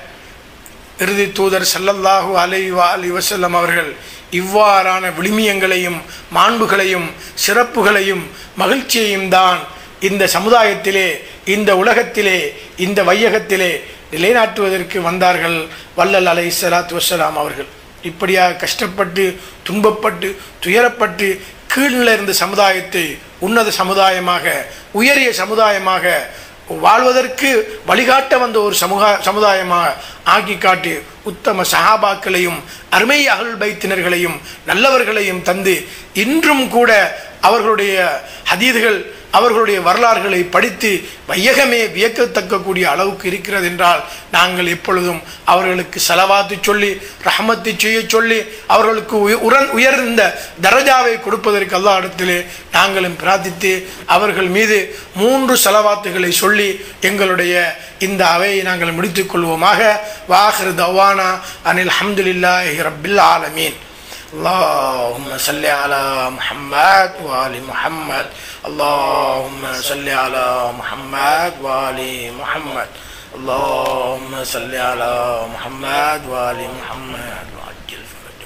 இறுதி தூதர் ஸல்லல்லாஹு அலைஹி வாலி வஸல்லம் அவர்கள் இவ்வாறான விழுமியங்களையும் மாண்புகளையும் சிறப்புகளையும் மகிழ்ச்சியையும் தான் இந்த சமுதாயத்திலே இந்த உலகத்திலே இந்த வையகத்திலே நிலைநாட்டுவதற்கு வந்தார்கள் வல்லல் அலை சலாத்து வசலாம் அவர்கள் இப்படியாக கஷ்டப்பட்டு துன்பப்பட்டு துயரப்பட்டு கீழ்நிலை இருந்த சமுதாயத்தை உன்னத சமுதாயமாக உயரிய சமுதாயமாக வாழ்வதற்கு வழிகாட்ட வந்த ஒரு சமூக சமுதாயமாக ஆக்கி காட்டி உத்தம சஹாபாக்களையும் அருமை அகல் பைத்தினர்களையும் நல்லவர்களையும் தந்து இன்றும் கூட அவர்களுடைய ஹதீதுகள் அவர்களுடைய வரலாறுகளை படித்து வையகமே வியக்கத்தக்கக்கூடிய அளவுக்கு இருக்கிறது என்றால் நாங்கள் எப்பொழுதும் அவர்களுக்கு செலவாத்து சொல்லி ரஹமத்தை செய்ய சொல்லி அவர்களுக்கு உய- உரன் உயர்ந்த தரஜாவை கொடுப்பதற்கு அல்லா இடத்திலே நாங்களும் பிரார்த்தித்து அவர்கள் மீது மூன்று செலவாத்துகளை சொல்லி எங்களுடைய இந்த அவையை நாங்கள் முடித்துக் கொள்வோமாக வாஹிர் தவானா அனில் அஹமதுல்லாஹி ரப்பில் ஆலமீன் اللهم صل على محمد وآل محمد اللهم صل على محمد وآل محمد اللهم صل على محمد وآل محمد وعجل فرج